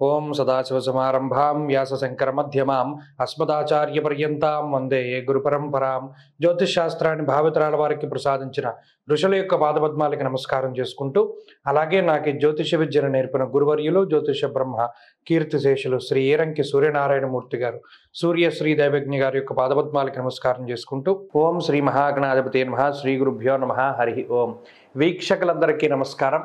ఓం సదాశివసమారంభాం వ్యాసశంకరమధ్యమాం అస్మదాచార్యపర్యంతాం వందే గురుపరంపరాం జ్యోతిష్శాస్త్రాన్ని భావితరాల వారికి ప్రసాదించిన ఋషుల యొక్క పాదపద్మాలకి నమస్కారం చేసుకుంటూ అలాగే నాకు ఈ జ్యోతిష విద్యను నేర్పిన గురువర్యులు జ్యోతిష బ్రహ్మ కీర్తిశేషులు శ్రీ ఏరంకి సూర్యనారాయణమూర్తి గారు సూర్య శ్రీ దైవజ్ఞ గారి యొక్క పాదపద్మాలకి నమస్కారం చేసుకుంటూ ఓం శ్రీ మహాగణాధిపతి నమ శ్రీ గురుభ్యో నమ హరి ఓం వీక్షకులందరికీ నమస్కారం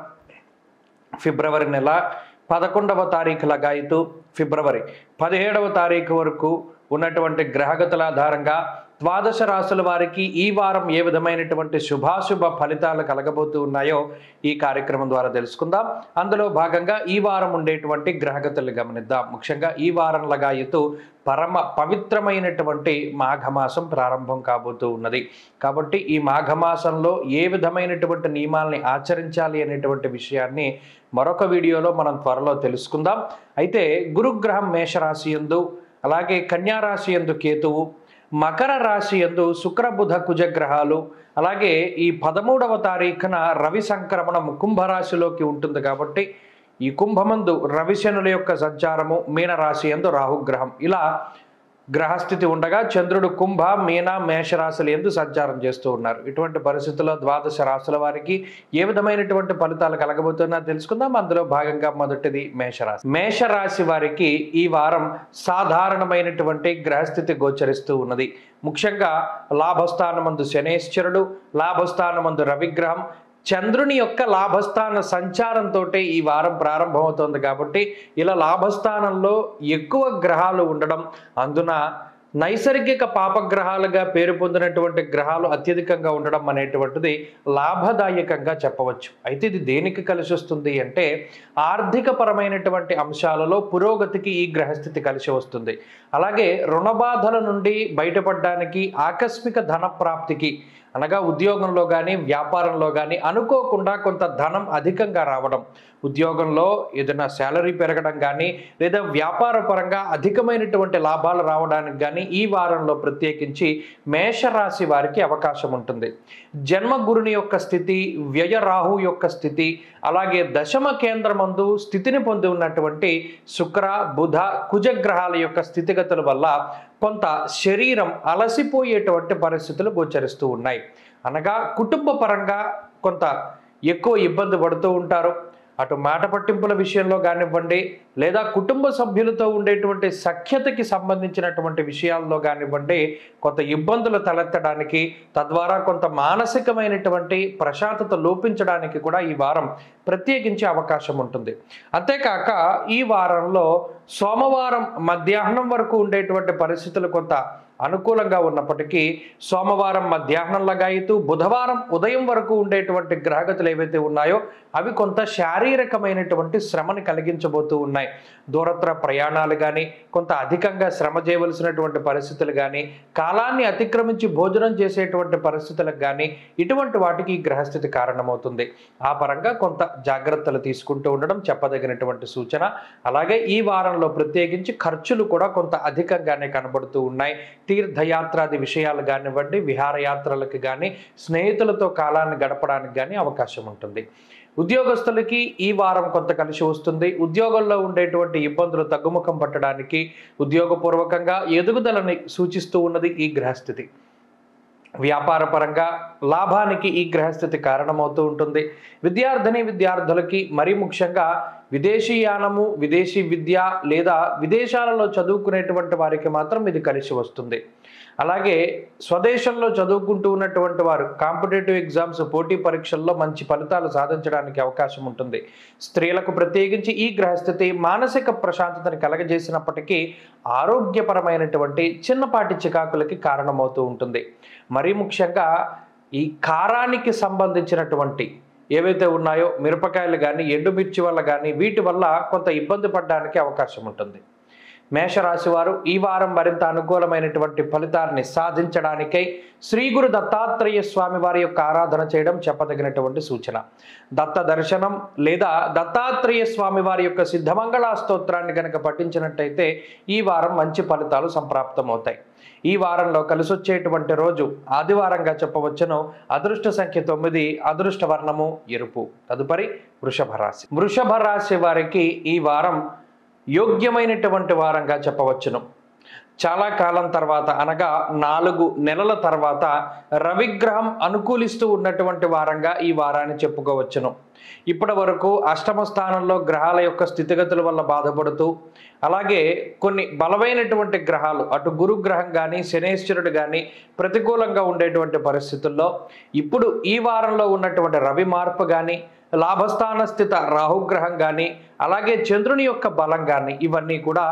ఫిబ్రవరి నెల పదకొండవ తారీఖు లగాయితూ ఫిబ్రవరి పదిహేడవ తారీఖు వరకు ఉన్నటువంటి గ్రహగతుల ఆధారంగా ద్వాదశ రాశుల వారికి ఈ వారం ఏ విధమైనటువంటి శుభాశుభ ఫలితాలు కలగబోతూ ఉన్నాయో ఈ కార్యక్రమం ద్వారా తెలుసుకుందాం అందులో భాగంగా ఈ వారం ఉండేటువంటి గ్రహగతులు గమనిద్దాం ముఖ్యంగా ఈ వారం లగాయతూ పరమ పవిత్రమైనటువంటి మాఘమాసం ప్రారంభం కాబోతూ ఉన్నది కాబట్టి ఈ మాఘమాసంలో ఏ విధమైనటువంటి నియమాల్ని ఆచరించాలి అనేటువంటి విషయాన్ని మరొక వీడియోలో మనం త్వరలో తెలుసుకుందాం అయితే గురుగ్రహం మేషరాశి ఎందు అలాగే కన్యారాశి ఎందు కేతువు మకర రాశి ఎందు శుక్ర బుధ కుజ గ్రహాలు అలాగే ఈ పదమూడవ తారీఖున రవి సంక్రమణం కుంభరాశిలోకి ఉంటుంది కాబట్టి ఈ కుంభమందు రవిశనుల యొక్క సంచారము మీనరాశి ఎందు రాహుగ్రహం ఇలా గ్రహస్థితి ఉండగా చంద్రుడు కుంభ మీన మేషరాశులు ఎందు సంచారం చేస్తూ ఉన్నారు ఇటువంటి పరిస్థితుల్లో ద్వాదశ రాశుల వారికి ఏ విధమైనటువంటి ఫలితాలు కలగబోతున్నా తెలుసుకుందాం అందులో భాగంగా మొదటిది మేషరాశి మేషరాశి వారికి ఈ వారం సాధారణమైనటువంటి గ్రహస్థితి గోచరిస్తూ ఉన్నది ముఖ్యంగా లాభస్థానమందు శనేశ్వరుడు లాభస్థానమందు రవిగ్రహం చంద్రుని యొక్క లాభస్థాన సంచారంతో ఈ వారం ప్రారంభమవుతోంది కాబట్టి ఇలా లాభస్థానంలో ఎక్కువ గ్రహాలు ఉండడం అందున నైసర్గిక పాపగ్రహాలుగా పేరు పొందినటువంటి గ్రహాలు అత్యధికంగా ఉండడం అనేటువంటిది లాభదాయకంగా చెప్పవచ్చు అయితే ఇది దేనికి కలిసి వస్తుంది అంటే ఆర్థిక పరమైనటువంటి అంశాలలో పురోగతికి ఈ గ్రహస్థితి కలిసి వస్తుంది అలాగే రుణబాధల నుండి బయటపడడానికి ఆకస్మిక ధన ప్రాప్తికి అనగా ఉద్యోగంలో కానీ వ్యాపారంలో కానీ అనుకోకుండా కొంత ధనం అధికంగా రావడం ఉద్యోగంలో ఏదైనా శాలరీ పెరగడం కానీ లేదా వ్యాపార పరంగా అధికమైనటువంటి లాభాలు రావడానికి కానీ ఈ వారంలో ప్రత్యేకించి మేషరాశి వారికి అవకాశం ఉంటుంది జన్మ గురుని యొక్క స్థితి వ్యయ రాహు యొక్క స్థితి అలాగే దశమ కేంద్రమందు స్థితిని పొంది ఉన్నటువంటి శుక్ర బుధ కుజగ్రహాల యొక్క స్థితిగతుల వల్ల కొంత శరీరం అలసిపోయేటువంటి పరిస్థితులు గోచరిస్తూ ఉన్నాయి అనగా కుటుంబ పరంగా కొంత ఎక్కువ ఇబ్బంది పడుతూ ఉంటారు అటు మాట పట్టింపుల విషయంలో కానివ్వండి లేదా కుటుంబ సభ్యులతో ఉండేటువంటి సఖ్యతకి సంబంధించినటువంటి విషయాల్లో కానివ్వండి కొంత ఇబ్బందులు తలెత్తడానికి తద్వారా కొంత మానసికమైనటువంటి ప్రశాంతత లోపించడానికి కూడా ఈ వారం ప్రత్యేకించే అవకాశం ఉంటుంది అంతేకాక ఈ వారంలో సోమవారం మధ్యాహ్నం వరకు ఉండేటువంటి పరిస్థితులు కొంత అనుకూలంగా ఉన్నప్పటికీ సోమవారం మధ్యాహ్నం లగాయితూ బుధవారం ఉదయం వరకు ఉండేటువంటి గ్రహగతులు ఏవైతే ఉన్నాయో అవి కొంత శారీరకమైనటువంటి శ్రమని కలిగించబోతూ ఉన్నాయి దూరత్ర ప్రయాణాలు కానీ కొంత అధికంగా శ్రమ చేయవలసినటువంటి పరిస్థితులు కానీ కాలాన్ని అతిక్రమించి భోజనం చేసేటువంటి పరిస్థితులకు కానీ ఇటువంటి వాటికి ఈ గ్రహస్థితి కారణమవుతుంది ఆ పరంగా కొంత జాగ్రత్తలు తీసుకుంటూ ఉండడం చెప్పదగినటువంటి సూచన అలాగే ఈ వారంలో ప్రత్యేకించి ఖర్చులు కూడా కొంత అధికంగానే కనబడుతూ ఉన్నాయి తీర్థయాత్రాది విషయాలు కానివ్వండి విహారయాత్రలకు కానీ స్నేహితులతో కాలాన్ని గడపడానికి కానీ అవకాశం ఉంటుంది ఉద్యోగస్తులకి ఈ వారం కొంత కలిసి వస్తుంది ఉద్యోగంలో ఉండేటువంటి ఇబ్బందులు తగ్గుముఖం పట్టడానికి ఉద్యోగపూర్వకంగా ఎదుగుదలని సూచిస్తూ ఉన్నది ఈ గ్రహస్థితి వ్యాపార పరంగా లాభానికి ఈ గ్రహస్థితి కారణమవుతూ ఉంటుంది విద్యార్థిని విద్యార్థులకి మరీ ముఖ్యంగా విదేశీయానము విదేశీ విద్య లేదా విదేశాలలో చదువుకునేటువంటి వారికి మాత్రం ఇది కలిసి వస్తుంది అలాగే స్వదేశంలో చదువుకుంటూ ఉన్నటువంటి వారు కాంపిటేటివ్ ఎగ్జామ్స్ పోటీ పరీక్షల్లో మంచి ఫలితాలు సాధించడానికి అవకాశం ఉంటుంది స్త్రీలకు ప్రత్యేకించి ఈ గ్రహస్థితి మానసిక ప్రశాంతతని కలగజేసినప్పటికీ ఆరోగ్యపరమైనటువంటి చిన్నపాటి చికాకులకి కారణమవుతూ ఉంటుంది మరీ ముఖ్యంగా ఈ కారానికి సంబంధించినటువంటి ఏవైతే ఉన్నాయో మిరపకాయలు కానీ ఎండుమిర్చి వల్ల కానీ వీటి వల్ల కొంత ఇబ్బంది పడడానికి అవకాశం ఉంటుంది మేషరాశి వారు ఈ వారం మరింత అనుకూలమైనటువంటి ఫలితాన్ని సాధించడానికై శ్రీ గురు దత్తాత్రేయ స్వామి వారి యొక్క ఆరాధన చేయడం చెప్పదగినటువంటి సూచన దత్త దర్శనం లేదా దత్తాత్రేయ స్వామి వారి యొక్క సిద్ధమంగళ స్తోత్రాన్ని కనుక పఠించినట్టయితే ఈ వారం మంచి ఫలితాలు సంప్రాప్తమవుతాయి ఈ వారంలో కలిసొచ్చేటువంటి రోజు ఆదివారంగా చెప్పవచ్చును అదృష్ట సంఖ్య తొమ్మిది అదృష్ట వర్ణము ఎరుపు తదుపరి వృషభ రాశి వృషభ రాశి వారికి ఈ వారం యోగ్యమైనటువంటి వారంగా చెప్పవచ్చును చాలా కాలం తర్వాత అనగా నాలుగు నెలల తర్వాత రవిగ్రహం అనుకూలిస్తూ ఉన్నటువంటి వారంగా ఈ వారాన్ని చెప్పుకోవచ్చును ఇప్పటి వరకు అష్టమ స్థానంలో గ్రహాల యొక్క స్థితిగతుల వల్ల బాధపడుతూ అలాగే కొన్ని బలమైనటువంటి గ్రహాలు అటు గురుగ్రహం కానీ శనేశ్వరుడు కానీ ప్రతికూలంగా ఉండేటువంటి పరిస్థితుల్లో ఇప్పుడు ఈ వారంలో ఉన్నటువంటి రవి మార్పు కానీ లాభస్థాన స్థిత రాహుగ్రహం కానీ అలాగే చంద్రుని యొక్క బలం కానీ ఇవన్నీ కూడా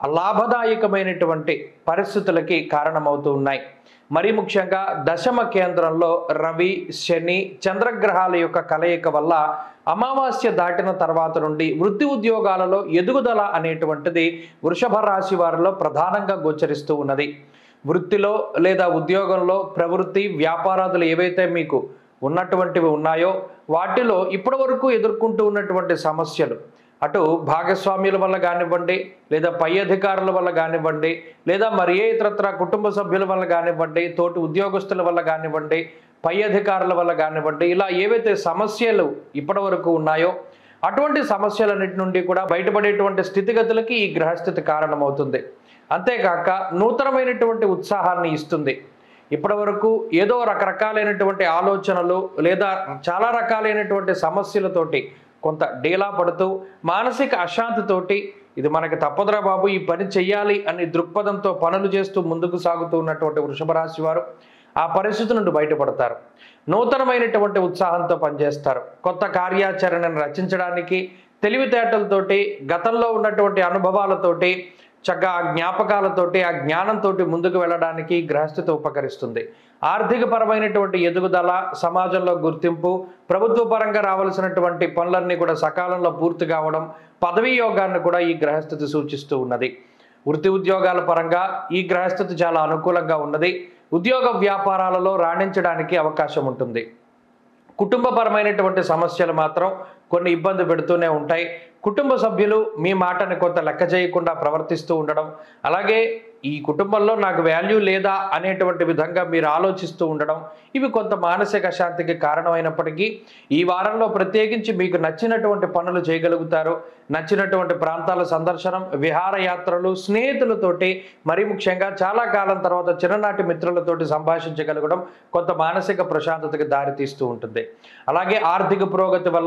లాభదాయకమైనటువంటి పరిస్థితులకి కారణమవుతూ ఉన్నాయి మరి ముఖ్యంగా దశమ కేంద్రంలో రవి శని చంద్రగ్రహాల యొక్క కలయిక వల్ల అమావాస్య దాటిన తర్వాత నుండి వృత్తి ఉద్యోగాలలో ఎదుగుదల అనేటువంటిది వృషభ రాశి వారిలో ప్రధానంగా గోచరిస్తూ ఉన్నది వృత్తిలో లేదా ఉద్యోగంలో ప్రవృత్తి వ్యాపారాదులు ఏవైతే మీకు ఉన్నటువంటివి ఉన్నాయో వాటిలో ఇప్పటి వరకు ఎదుర్కొంటూ ఉన్నటువంటి సమస్యలు అటు భాగస్వామ్యుల వల్ల కానివ్వండి లేదా పై అధికారుల వల్ల కానివ్వండి లేదా మరి ఏ ఇతరత్ర కుటుంబ సభ్యుల వల్ల కానివ్వండి తోటి ఉద్యోగస్తుల వల్ల కానివ్వండి పై అధికారుల వల్ల కానివ్వండి ఇలా ఏవైతే సమస్యలు ఇప్పటి వరకు ఉన్నాయో అటువంటి సమస్యలన్నిటి నుండి కూడా బయటపడేటువంటి స్థితిగతులకి ఈ గ్రహస్థితి కారణమవుతుంది అంతేకాక నూతనమైనటువంటి ఉత్సాహాన్ని ఇస్తుంది ఇప్పటి వరకు ఏదో రకరకాలైనటువంటి ఆలోచనలు లేదా చాలా రకాలైనటువంటి సమస్యలతోటి కొంత డీలా పడుతూ మానసిక అశాంతితోటి ఇది మనకి తప్పదురా బాబు ఈ పని చెయ్యాలి అని దృక్పథంతో పనులు చేస్తూ ముందుకు సాగుతూ ఉన్నటువంటి వృషభ రాశి వారు ఆ పరిస్థితి నుండి బయటపడతారు నూతనమైనటువంటి ఉత్సాహంతో పనిచేస్తారు కొత్త కార్యాచరణను రచించడానికి తెలివితేటలతోటి గతంలో ఉన్నటువంటి అనుభవాలతోటి చక్కగా ఆ జ్ఞాపకాలతోటి ఆ జ్ఞానంతో ముందుకు వెళ్ళడానికి గ్రహస్థితి ఉపకరిస్తుంది ఆర్థిక పరమైనటువంటి ఎదుగుదల సమాజంలో గుర్తింపు ప్రభుత్వ పరంగా రావాల్సినటువంటి పనులన్నీ కూడా సకాలంలో పూర్తి కావడం పదవీ యోగాన్ని కూడా ఈ గ్రహస్థితి సూచిస్తూ ఉన్నది వృత్తి ఉద్యోగాల పరంగా ఈ గ్రహస్థితి చాలా అనుకూలంగా ఉన్నది ఉద్యోగ వ్యాపారాలలో రాణించడానికి అవకాశం ఉంటుంది కుటుంబపరమైనటువంటి సమస్యలు మాత్రం కొన్ని ఇబ్బంది పెడుతూనే ఉంటాయి కుటుంబ సభ్యులు మీ మాటని కొంత లెక్క చేయకుండా ప్రవర్తిస్తూ ఉండడం అలాగే ఈ కుటుంబంలో నాకు వాల్యూ లేదా అనేటువంటి విధంగా మీరు ఆలోచిస్తూ ఉండడం ఇవి కొంత మానసిక శాంతికి కారణమైనప్పటికీ ఈ వారంలో ప్రత్యేకించి మీకు నచ్చినటువంటి పనులు చేయగలుగుతారు నచ్చినటువంటి ప్రాంతాల సందర్శనం విహారయాత్రలు స్నేహితులతోటి మరి ముఖ్యంగా చాలా కాలం తర్వాత చిన్ననాటి మిత్రులతోటి సంభాషించగలగడం కొంత మానసిక ప్రశాంతతకి దారితీస్తూ ఉంటుంది అలాగే ఆర్థిక పురోగతి వల్ల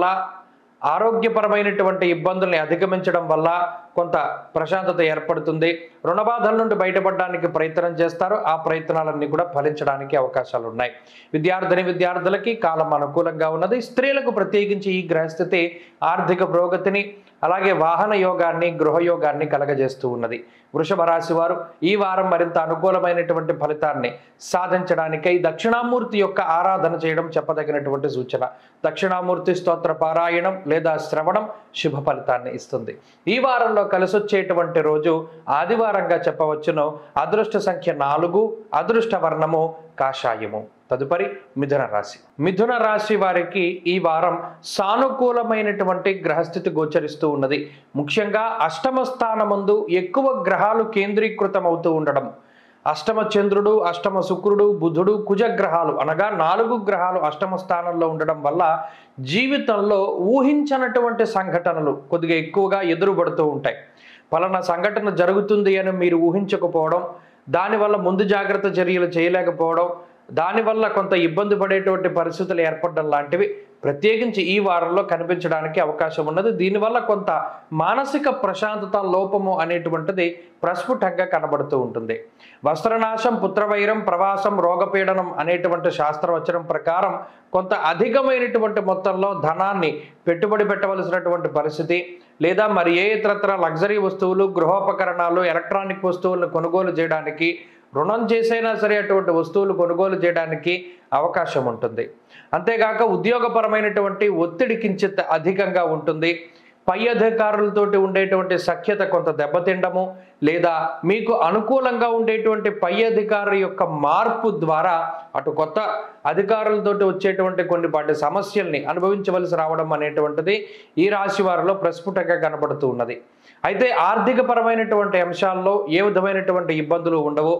ఆరోగ్యపరమైనటువంటి ఇబ్బందుల్ని అధిగమించడం వల్ల కొంత ప్రశాంతత ఏర్పడుతుంది రుణబాధల నుండి బయటపడడానికి ప్రయత్నం చేస్తారు ఆ ప్రయత్నాలన్నీ కూడా ఫలించడానికి అవకాశాలు ఉన్నాయి విద్యార్థిని విద్యార్థులకి కాలం అనుకూలంగా ఉన్నది స్త్రీలకు ప్రత్యేకించి ఈ గ్రహస్థితి ఆర్థిక పురోగతిని అలాగే వాహన యోగాన్ని గృహయోగాన్ని కలగజేస్తూ ఉన్నది వృషభ రాశి వారు ఈ వారం మరింత అనుకూలమైనటువంటి ఫలితాన్ని సాధించడానికై దక్షిణామూర్తి యొక్క ఆరాధన చేయడం చెప్పదగినటువంటి సూచన దక్షిణామూర్తి స్తోత్ర పారాయణం లేదా శ్రవణం శుభ ఫలితాన్ని ఇస్తుంది ఈ వారంలో కలిసొచ్చేటువంటి రోజు ఆదివారంగా చెప్పవచ్చును అదృష్ట సంఖ్య నాలుగు అదృష్ట వర్ణము కాషాయము తదుపరి మిథున రాశి మిథున రాశి వారికి ఈ వారం సానుకూలమైనటువంటి గ్రహస్థితి గోచరిస్తూ ఉన్నది ముఖ్యంగా అష్టమ స్థానమందు ఎక్కువ గ్రహాలు కేంద్రీకృతం అవుతూ ఉండడం అష్టమ చంద్రుడు అష్టమ శుక్రుడు బుధుడు కుజ గ్రహాలు అనగా నాలుగు గ్రహాలు అష్టమ స్థానంలో ఉండడం వల్ల జీవితంలో ఊహించనటువంటి సంఘటనలు కొద్దిగా ఎక్కువగా ఎదురుపడుతూ ఉంటాయి పలానా సంఘటన జరుగుతుంది అని మీరు ఊహించకపోవడం దానివల్ల ముందు జాగ్రత్త చర్యలు చేయలేకపోవడం దానివల్ల కొంత ఇబ్బంది పడేటువంటి పరిస్థితులు ఏర్పడడం లాంటివి ప్రత్యేకించి ఈ వారంలో కనిపించడానికి అవకాశం ఉన్నది దీనివల్ల కొంత మానసిక ప్రశాంతత లోపము అనేటువంటిది ప్రస్ఫుటంగా కనబడుతూ ఉంటుంది వస్త్రనాశం పుత్రవైరం ప్రవాసం రోగపీడనం అనేటువంటి శాస్త్రవచనం ప్రకారం కొంత అధికమైనటువంటి మొత్తంలో ధనాన్ని పెట్టుబడి పెట్టవలసినటువంటి పరిస్థితి లేదా మరి ఏ ఇతరత్ర లగ్జరీ వస్తువులు గృహోపకరణాలు ఎలక్ట్రానిక్ వస్తువులను కొనుగోలు చేయడానికి రుణం చేసైనా సరే అటువంటి వస్తువులు కొనుగోలు చేయడానికి అవకాశం ఉంటుంది అంతేగాక ఉద్యోగపరమైనటువంటి ఒత్తిడి కించిత్ అధికంగా ఉంటుంది పై అధికారులతోటి ఉండేటువంటి సఖ్యత కొంత దెబ్బతిండము లేదా మీకు అనుకూలంగా ఉండేటువంటి పై అధికారి యొక్క మార్పు ద్వారా అటు కొత్త అధికారులతోటి వచ్చేటువంటి కొన్ని పాటి సమస్యల్ని అనుభవించవలసి రావడం అనేటువంటిది ఈ రాశి వారిలో ప్రస్ఫుటంగా కనబడుతూ ఉన్నది అయితే ఆర్థిక పరమైనటువంటి అంశాల్లో ఏ విధమైనటువంటి ఇబ్బందులు ఉండవు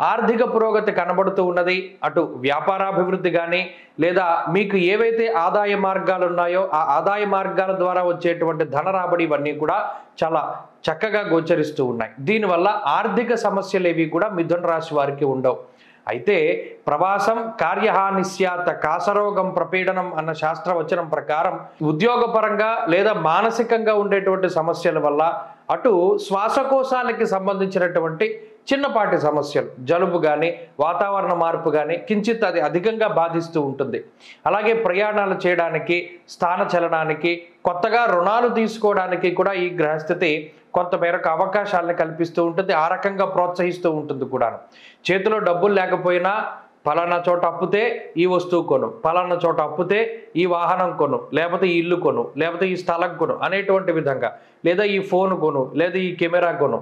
ఆర్థిక పురోగతి కనబడుతూ ఉన్నది అటు వ్యాపారాభివృద్ధి కానీ లేదా మీకు ఏవైతే ఆదాయ మార్గాలు ఉన్నాయో ఆ ఆదాయ మార్గాల ద్వారా వచ్చేటువంటి ధన రాబడి ఇవన్నీ కూడా చాలా చక్కగా గోచరిస్తూ ఉన్నాయి దీనివల్ల ఆర్థిక సమస్యలు ఏవి కూడా మిథున రాశి వారికి ఉండవు అయితే ప్రవాసం కార్యహాని స్యాత్ కాసరోగం ప్రపీడనం అన్న శాస్త్రవచనం ప్రకారం ఉద్యోగపరంగా లేదా మానసికంగా ఉండేటువంటి సమస్యల వల్ల అటు శ్వాసకోశాలకి సంబంధించినటువంటి చిన్నపాటి సమస్యలు జలుబు కానీ వాతావరణ మార్పు కానీ కించిత్ అది అధికంగా బాధిస్తూ ఉంటుంది అలాగే ప్రయాణాలు చేయడానికి స్థాన చలనానికి కొత్తగా రుణాలు తీసుకోవడానికి కూడా ఈ గ్రహస్థితి కొంతమేరకు అవకాశాలను కల్పిస్తూ ఉంటుంది ఆ రకంగా ప్రోత్సహిస్తూ ఉంటుంది కూడా చేతిలో డబ్బులు లేకపోయినా పలానా చోట అప్పుతే ఈ వస్తువు కొను పలానా చోట అప్పుతే ఈ వాహనం కొను లేకపోతే ఈ ఇల్లు కొను లేకపోతే ఈ స్థలం కొను అనేటువంటి విధంగా లేదా ఈ ఫోన్ కొను లేదా ఈ కెమెరా కొను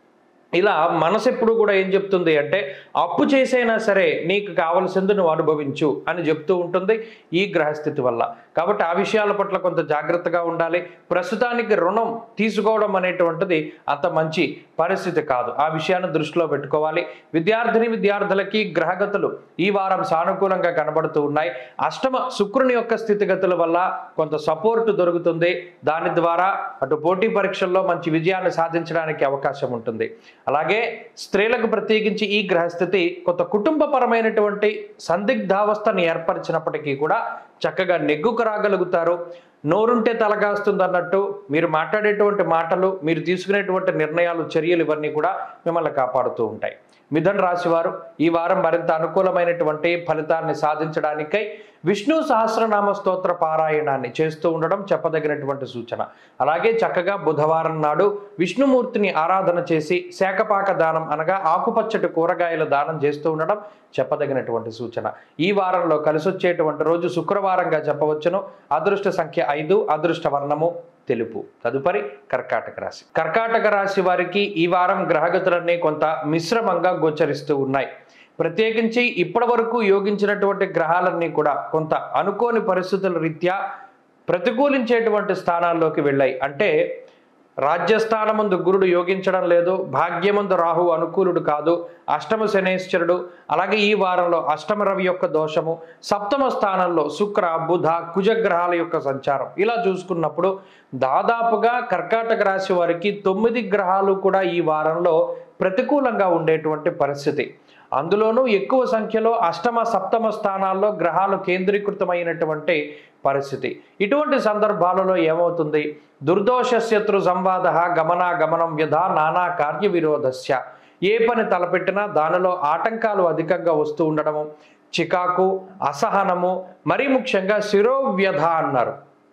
ఇలా మనసు ఎప్పుడు కూడా ఏం చెప్తుంది అంటే అప్పు చేసైనా సరే నీకు కావలసింది నువ్వు అనుభవించు అని చెప్తూ ఉంటుంది ఈ గ్రహస్థితి వల్ల కాబట్టి ఆ విషయాల పట్ల కొంత జాగ్రత్తగా ఉండాలి ప్రస్తుతానికి రుణం తీసుకోవడం అనేటువంటిది అంత మంచి పరిస్థితి కాదు ఆ విషయాన్ని దృష్టిలో పెట్టుకోవాలి విద్యార్థిని విద్యార్థులకి గ్రహగతులు ఈ వారం సానుకూలంగా కనబడుతూ ఉన్నాయి అష్టమ శుక్రుని యొక్క స్థితిగతుల వల్ల కొంత సపోర్ట్ దొరుకుతుంది దాని ద్వారా అటు పోటీ పరీక్షల్లో మంచి విజయాన్ని సాధించడానికి అవకాశం ఉంటుంది అలాగే స్త్రీలకు ప్రత్యేకించి ఈ గ్రహస్థితి కొంత కుటుంబపరమైనటువంటి సందిగ్ధావస్థను ఏర్పరిచినప్పటికీ కూడా చక్కగా నెగ్గుకు రాగలుగుతారు నోరుంటే తలగాస్తుంది అన్నట్టు మీరు మాట్లాడేటువంటి మాటలు మీరు తీసుకునేటువంటి నిర్ణయాలు చర్యలు ఇవన్నీ కూడా మిమ్మల్ని కాపాడుతూ ఉంటాయి మిథున్ రాశి వారు ఈ వారం మరింత అనుకూలమైనటువంటి ఫలితాన్ని సాధించడానికై విష్ణు సహస్రనామ స్తోత్ర పారాయణాన్ని చేస్తూ ఉండడం చెప్పదగినటువంటి సూచన అలాగే చక్కగా బుధవారం నాడు విష్ణుమూర్తిని ఆరాధన చేసి శాఖపాక దానం అనగా ఆకుపచ్చటి కూరగాయల దానం చేస్తూ ఉండడం చెప్పదగినటువంటి సూచన ఈ వారంలో కలిసొచ్చేటువంటి రోజు శుక్రవారంగా చెప్పవచ్చును అదృష్ట సంఖ్య ఐదు అదృష్ట వర్ణము తెలుపు తదుపరి కర్కాటక రాశి కర్కాటక రాశి వారికి ఈ వారం గ్రహగతులన్నీ కొంత మిశ్రమంగా గోచరిస్తూ ఉన్నాయి ప్రత్యేకించి ఇప్పటి వరకు యోగించినటువంటి గ్రహాలన్నీ కూడా కొంత అనుకోని పరిస్థితుల రీత్యా ప్రతికూలించేటువంటి స్థానాల్లోకి వెళ్ళాయి అంటే రాజ్యస్థానముందు గురుడు యోగించడం లేదు భాగ్యమందు రాహు అనుకూలుడు కాదు అష్టమ శనేశ్వరుడు అలాగే ఈ వారంలో అష్టమ రవి యొక్క దోషము సప్తమ స్థానంలో శుక్ర బుధ కుజగ్రహాల యొక్క సంచారం ఇలా చూసుకున్నప్పుడు దాదాపుగా కర్కాటక రాశి వారికి తొమ్మిది గ్రహాలు కూడా ఈ వారంలో ప్రతికూలంగా ఉండేటువంటి పరిస్థితి అందులోనూ ఎక్కువ సంఖ్యలో అష్టమ సప్తమ స్థానాల్లో గ్రహాలు కేంద్రీకృతమైనటువంటి పరిస్థితి ఇటువంటి సందర్భాలలో ఏమవుతుంది దుర్దోష శత్రు సంవాద గమనాగమనం వ్యధ నానా కార్య విరోధస్య ఏ పని తలపెట్టినా దానిలో ఆటంకాలు అధికంగా వస్తూ ఉండడము చికాకు అసహనము మరీ ముఖ్యంగా శిరోవ్యధ అన్నారు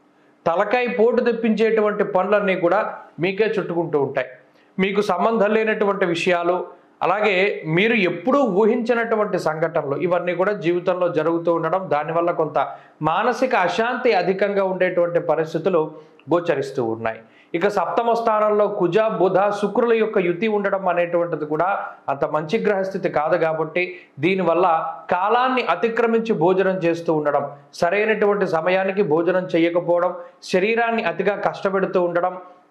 తలకాయ పోటు తెప్పించేటువంటి పనులన్నీ కూడా మీకే చుట్టుకుంటూ ఉంటాయి మీకు సంబంధం లేనటువంటి విషయాలు అలాగే మీరు ఎప్పుడూ ఊహించినటువంటి సంఘటనలు ఇవన్నీ కూడా జీవితంలో జరుగుతూ ఉండడం దానివల్ల కొంత మానసిక అశాంతి అధికంగా ఉండేటువంటి పరిస్థితులు గోచరిస్తూ ఉన్నాయి ఇక సప్తమ స్థానంలో కుజ బుధ శుక్రుల యొక్క యుతి ఉండడం అనేటువంటిది కూడా అంత మంచి గ్రహస్థితి కాదు కాబట్టి దీనివల్ల కాలాన్ని అతిక్రమించి భోజనం చేస్తూ ఉండడం సరైనటువంటి సమయానికి భోజనం చేయకపోవడం శరీరాన్ని అతిగా కష్టపెడుతూ ఉండడం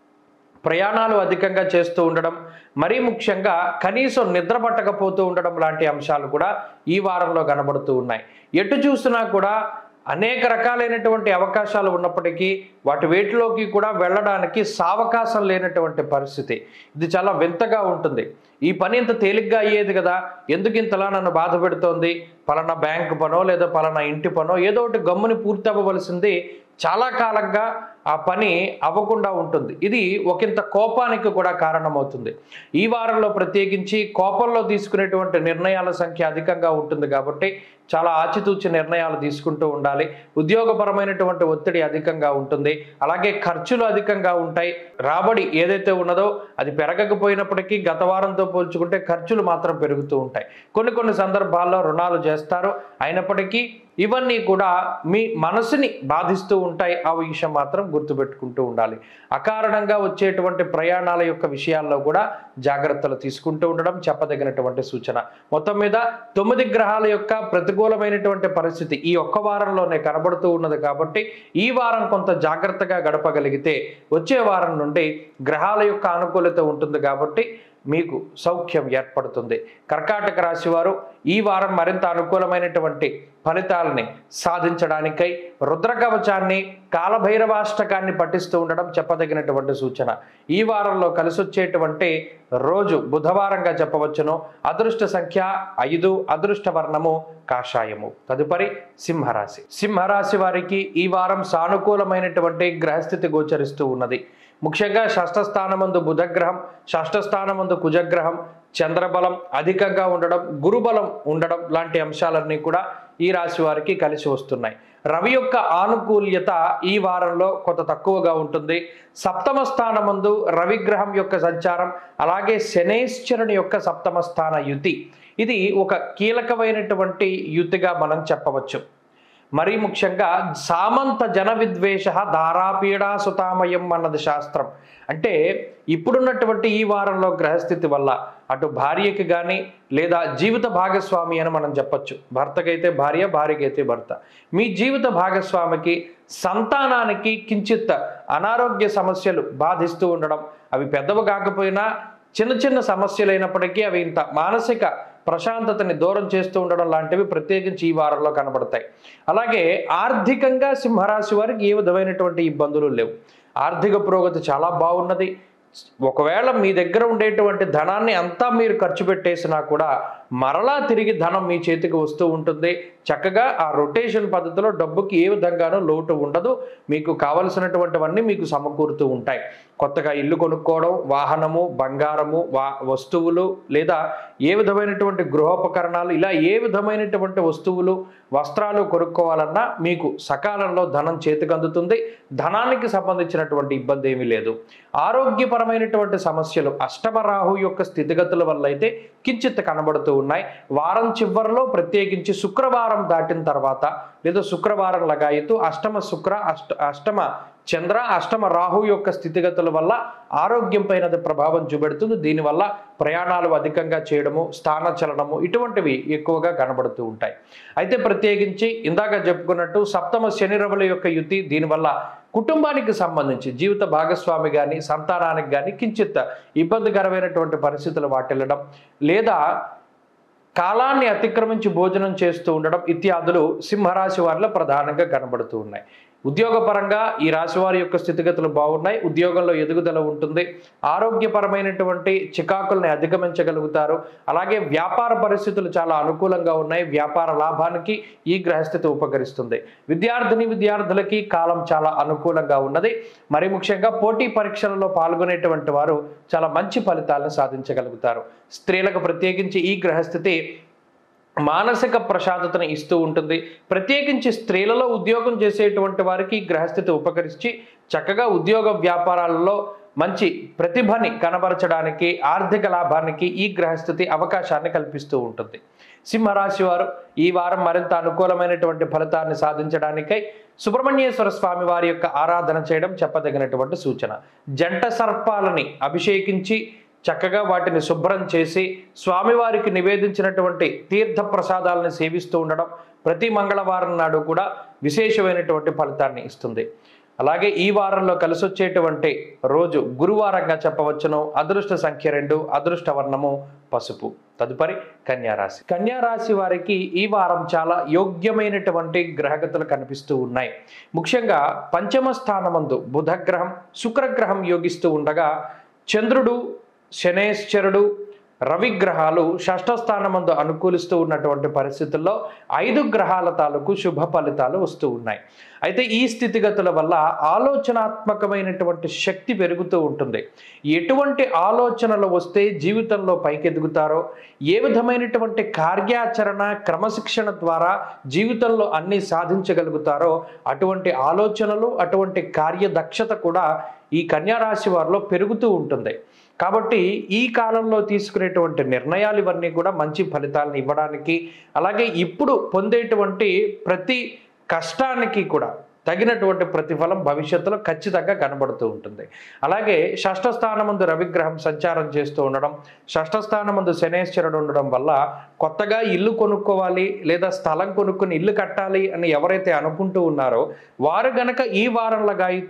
ప్రయాణాలు అధికంగా చేస్తూ ఉండడం మరీ ముఖ్యంగా కనీసం నిద్ర పట్టకపోతూ ఉండడం లాంటి అంశాలు కూడా ఈ వారంలో కనబడుతూ ఉన్నాయి ఎటు చూసినా కూడా అనేక రకాలైనటువంటి అవకాశాలు ఉన్నప్పటికీ వాటి వేటిలోకి కూడా వెళ్ళడానికి సావకాశం లేనటువంటి పరిస్థితి ఇది చాలా వింతగా ఉంటుంది ఈ పని ఇంత తేలిగ్గా అయ్యేది కదా ఎందుకు ఇంతలా నన్ను బాధ పెడుతోంది పలానా బ్యాంక్ పనో లేదా పలానా ఇంటి పనో ఏదో ఒకటి గమ్ముని పూర్తి అవ్వవలసింది చాలా కాలంగా ఆ పని అవ్వకుండా ఉంటుంది ఇది ఒకంత కోపానికి కూడా కారణమవుతుంది ఈ వారంలో ప్రత్యేకించి కోపంలో తీసుకునేటువంటి నిర్ణయాల సంఖ్య అధికంగా ఉంటుంది కాబట్టి చాలా ఆచితూచి నిర్ణయాలు తీసుకుంటూ ఉండాలి ఉద్యోగపరమైనటువంటి ఒత్తిడి అధికంగా ఉంటుంది అలాగే ఖర్చులు అధికంగా ఉంటాయి రాబడి ఏదైతే ఉన్నదో అది పెరగకపోయినప్పటికీ గత వారంతో పోల్చుకుంటే ఖర్చులు మాత్రం పెరుగుతూ ఉంటాయి కొన్ని కొన్ని సందర్భాల్లో రుణాలు చేస్తారు అయినప్పటికీ ఇవన్నీ కూడా మీ మనసుని బాధిస్తూ ఉంటాయి ఆ విషయం మాత్రం గుర్తుపెట్టుకుంటూ ఉండాలి అకారణంగా వచ్చేటువంటి ప్రయాణాల యొక్క విషయాల్లో కూడా జాగ్రత్తలు తీసుకుంటూ ఉండడం చెప్పదగినటువంటి సూచన మొత్తం మీద తొమ్మిది గ్రహాల యొక్క ప్రతికూలమైనటువంటి పరిస్థితి ఈ ఒక్క వారంలోనే కనబడుతూ ఉన్నది కాబట్టి ఈ వారం కొంత జాగ్రత్తగా గడపగలిగితే వచ్చే వారం నుండి గ్రహాల యొక్క అనుకూలత ఉంటుంది కాబట్టి మీకు సౌఖ్యం ఏర్పడుతుంది కర్కాటక రాశి వారు ఈ వారం మరింత అనుకూలమైనటువంటి ఫలితాలని సాధించడానికై రుద్రకవచాన్ని కాలభైరవాష్టకాన్ని పఠిస్తూ ఉండడం చెప్పదగినటువంటి సూచన ఈ వారంలో కలిసి వచ్చేటువంటి రోజు బుధవారంగా చెప్పవచ్చును అదృష్ట సంఖ్య ఐదు అదృష్ట వర్ణము కాషాయము తదుపరి సింహరాశి సింహరాశి వారికి ఈ వారం సానుకూలమైనటువంటి గ్రహస్థితి గోచరిస్తూ ఉన్నది ముఖ్యంగా షష్ఠస్థానమందు బుధగ్రహం షష్ఠస్థానమందు కుజగ్రహం చంద్రబలం అధికంగా ఉండడం గురుబలం ఉండడం లాంటి అంశాలన్నీ కూడా ఈ రాశి వారికి కలిసి వస్తున్నాయి రవి యొక్క ఆనుకూల్యత ఈ వారంలో కొంత తక్కువగా ఉంటుంది సప్తమ స్థానమందు రవిగ్రహం యొక్క సంచారం అలాగే శనేశ్వరుని యొక్క సప్తమ స్థాన యుతి ఇది ఒక కీలకమైనటువంటి యుతిగా మనం చెప్పవచ్చు మరీ ముఖ్యంగా సామంత జన విద్వేష ధారాపీడా సుతామయం అన్నది శాస్త్రం అంటే ఇప్పుడున్నటువంటి ఈ వారంలో గ్రహస్థితి వల్ల అటు భార్యకి కానీ లేదా జీవిత భాగస్వామి అని మనం చెప్పొచ్చు భర్తకైతే భార్య భార్యకైతే భర్త మీ జీవిత భాగస్వామికి సంతానానికి కించిత్ అనారోగ్య సమస్యలు బాధిస్తూ ఉండడం అవి పెద్దవి కాకపోయినా చిన్న చిన్న సమస్యలైనప్పటికీ అవి ఇంత మానసిక ప్రశాంతతని దూరం చేస్తూ ఉండడం లాంటివి ప్రత్యేకించి ఈ వారంలో కనబడతాయి అలాగే ఆర్థికంగా సింహరాశి వారికి ఏ విధమైనటువంటి ఇబ్బందులు లేవు ఆర్థిక పురోగతి చాలా బాగున్నది ఒకవేళ మీ దగ్గర ఉండేటువంటి ధనాన్ని అంతా మీరు ఖర్చు పెట్టేసినా కూడా మరలా తిరిగి ధనం మీ చేతికి వస్తూ ఉంటుంది చక్కగా ఆ రొటేషన్ పద్ధతిలో డబ్బుకి ఏ విధంగానూ లోటు ఉండదు మీకు కావలసినటువంటివన్నీ మీకు సమకూరుతూ ఉంటాయి కొత్తగా ఇల్లు కొనుక్కోవడం వాహనము బంగారము వా వస్తువులు లేదా ఏ విధమైనటువంటి గృహోపకరణాలు ఇలా ఏ విధమైనటువంటి వస్తువులు వస్త్రాలు కొనుక్కోవాలన్నా మీకు సకాలంలో ధనం చేతికి అందుతుంది ధనానికి సంబంధించినటువంటి ఇబ్బంది ఏమీ లేదు ఆరోగ్యపరమైనటువంటి సమస్యలు అష్టమ రాహు యొక్క స్థితిగతుల వల్ల అయితే కించిత్ కనబడుతూ ఉన్నాయి వారం చివరిలో ప్రత్యేకించి శుక్రవారం దాటిన తర్వాత లేదా శుక్రవారం లగాయతూ అష్టమ శుక్ర అష్ట అష్టమ చంద్ర అష్టమ రాహు యొక్క స్థితిగతుల వల్ల ఆరోగ్యం పైన అది ప్రభావం చూపెడుతుంది దీనివల్ల ప్రయాణాలు అధికంగా చేయడము స్థాన చలనము ఇటువంటివి ఎక్కువగా కనబడుతూ ఉంటాయి అయితే ప్రత్యేకించి ఇందాక చెప్పుకున్నట్టు సప్తమ శని రవుల యొక్క యుతి దీనివల్ల కుటుంబానికి సంబంధించి జీవిత భాగస్వామి కానీ సంతానానికి కానీ కించిత్ ఇబ్బందికరమైనటువంటి పరిస్థితులు వాటిల్లడం లేదా కాలాన్ని అతిక్రమించి భోజనం చేస్తూ ఉండడం ఇత్యాదులు సింహరాశి వారిలో ప్రధానంగా కనబడుతూ ఉన్నాయి ఉద్యోగపరంగా ఈ రాశి వారి యొక్క స్థితిగతులు బాగున్నాయి ఉద్యోగంలో ఎదుగుదల ఉంటుంది ఆరోగ్యపరమైనటువంటి చికాకుల్ని అధిగమించగలుగుతారు అలాగే వ్యాపార పరిస్థితులు చాలా అనుకూలంగా ఉన్నాయి వ్యాపార లాభానికి ఈ గ్రహస్థితి ఉపకరిస్తుంది విద్యార్థిని విద్యార్థులకి కాలం చాలా అనుకూలంగా ఉన్నది మరి ముఖ్యంగా పోటీ పరీక్షలలో పాల్గొనేటువంటి వారు చాలా మంచి ఫలితాలను సాధించగలుగుతారు స్త్రీలకు ప్రత్యేకించి ఈ గ్రహస్థితి మానసిక ప్రశాంతతను ఇస్తూ ఉంటుంది ప్రత్యేకించి స్త్రీలలో ఉద్యోగం చేసేటువంటి వారికి ఈ గ్రహస్థితి ఉపకరించి చక్కగా ఉద్యోగ వ్యాపారాలలో మంచి ప్రతిభని కనబరచడానికి ఆర్థిక లాభానికి ఈ గ్రహస్థితి అవకాశాన్ని కల్పిస్తూ ఉంటుంది సింహరాశి వారు ఈ వారం మరింత అనుకూలమైనటువంటి ఫలితాన్ని సాధించడానికై సుబ్రహ్మణ్యేశ్వర స్వామి వారి యొక్క ఆరాధన చేయడం చెప్పదగినటువంటి సూచన జంట సర్పాలని అభిషేకించి చక్కగా వాటిని శుభ్రం చేసి స్వామివారికి నివేదించినటువంటి తీర్థ ప్రసాదాలను సేవిస్తూ ఉండడం ప్రతి మంగళవారం నాడు కూడా విశేషమైనటువంటి ఫలితాన్ని ఇస్తుంది అలాగే ఈ వారంలో కలిసి వచ్చేటువంటి రోజు గురువారంగా చెప్పవచ్చును అదృష్ట సంఖ్య రెండు అదృష్ట వర్ణము పసుపు తదుపరి కన్యారాశి కన్యారాశి వారికి ఈ వారం చాలా యోగ్యమైనటువంటి గ్రహగతులు కనిపిస్తూ ఉన్నాయి ముఖ్యంగా పంచమ స్థానమందు బుధగ్రహం శుక్రగ్రహం యోగిస్తూ ఉండగా చంద్రుడు శనేశ్వరుడు రవిగ్రహాలు షష్ఠస్థానమందు అనుకూలిస్తూ ఉన్నటువంటి పరిస్థితుల్లో ఐదు గ్రహాల తాలూకు శుభ ఫలితాలు వస్తూ ఉన్నాయి అయితే ఈ స్థితిగతుల వల్ల ఆలోచనాత్మకమైనటువంటి శక్తి పెరుగుతూ ఉంటుంది ఎటువంటి ఆలోచనలు వస్తే జీవితంలో పైకెదుగుతారో ఏ విధమైనటువంటి కార్యాచరణ క్రమశిక్షణ ద్వారా జీవితంలో అన్ని సాధించగలుగుతారో అటువంటి ఆలోచనలు అటువంటి కార్యదక్షత కూడా ఈ కన్యారాశి వారిలో పెరుగుతూ ఉంటుంది కాబట్టి ఈ కాలంలో తీసుకునేటువంటి నిర్ణయాలు ఇవన్నీ కూడా మంచి ఫలితాలను ఇవ్వడానికి అలాగే ఇప్పుడు పొందేటువంటి ప్రతి కష్టానికి కూడా తగినటువంటి ప్రతిఫలం భవిష్యత్తులో ఖచ్చితంగా కనబడుతూ ఉంటుంది అలాగే షష్ఠ స్థానమందు రవిగ్రహం సంచారం చేస్తూ ఉండడం షష్ఠ స్థానమందు శనేశ్వరుడు ఉండడం వల్ల కొత్తగా ఇల్లు కొనుక్కోవాలి లేదా స్థలం కొనుక్కుని ఇల్లు కట్టాలి అని ఎవరైతే అనుకుంటూ ఉన్నారో వారు గనక ఈ వారంలో గాయతూ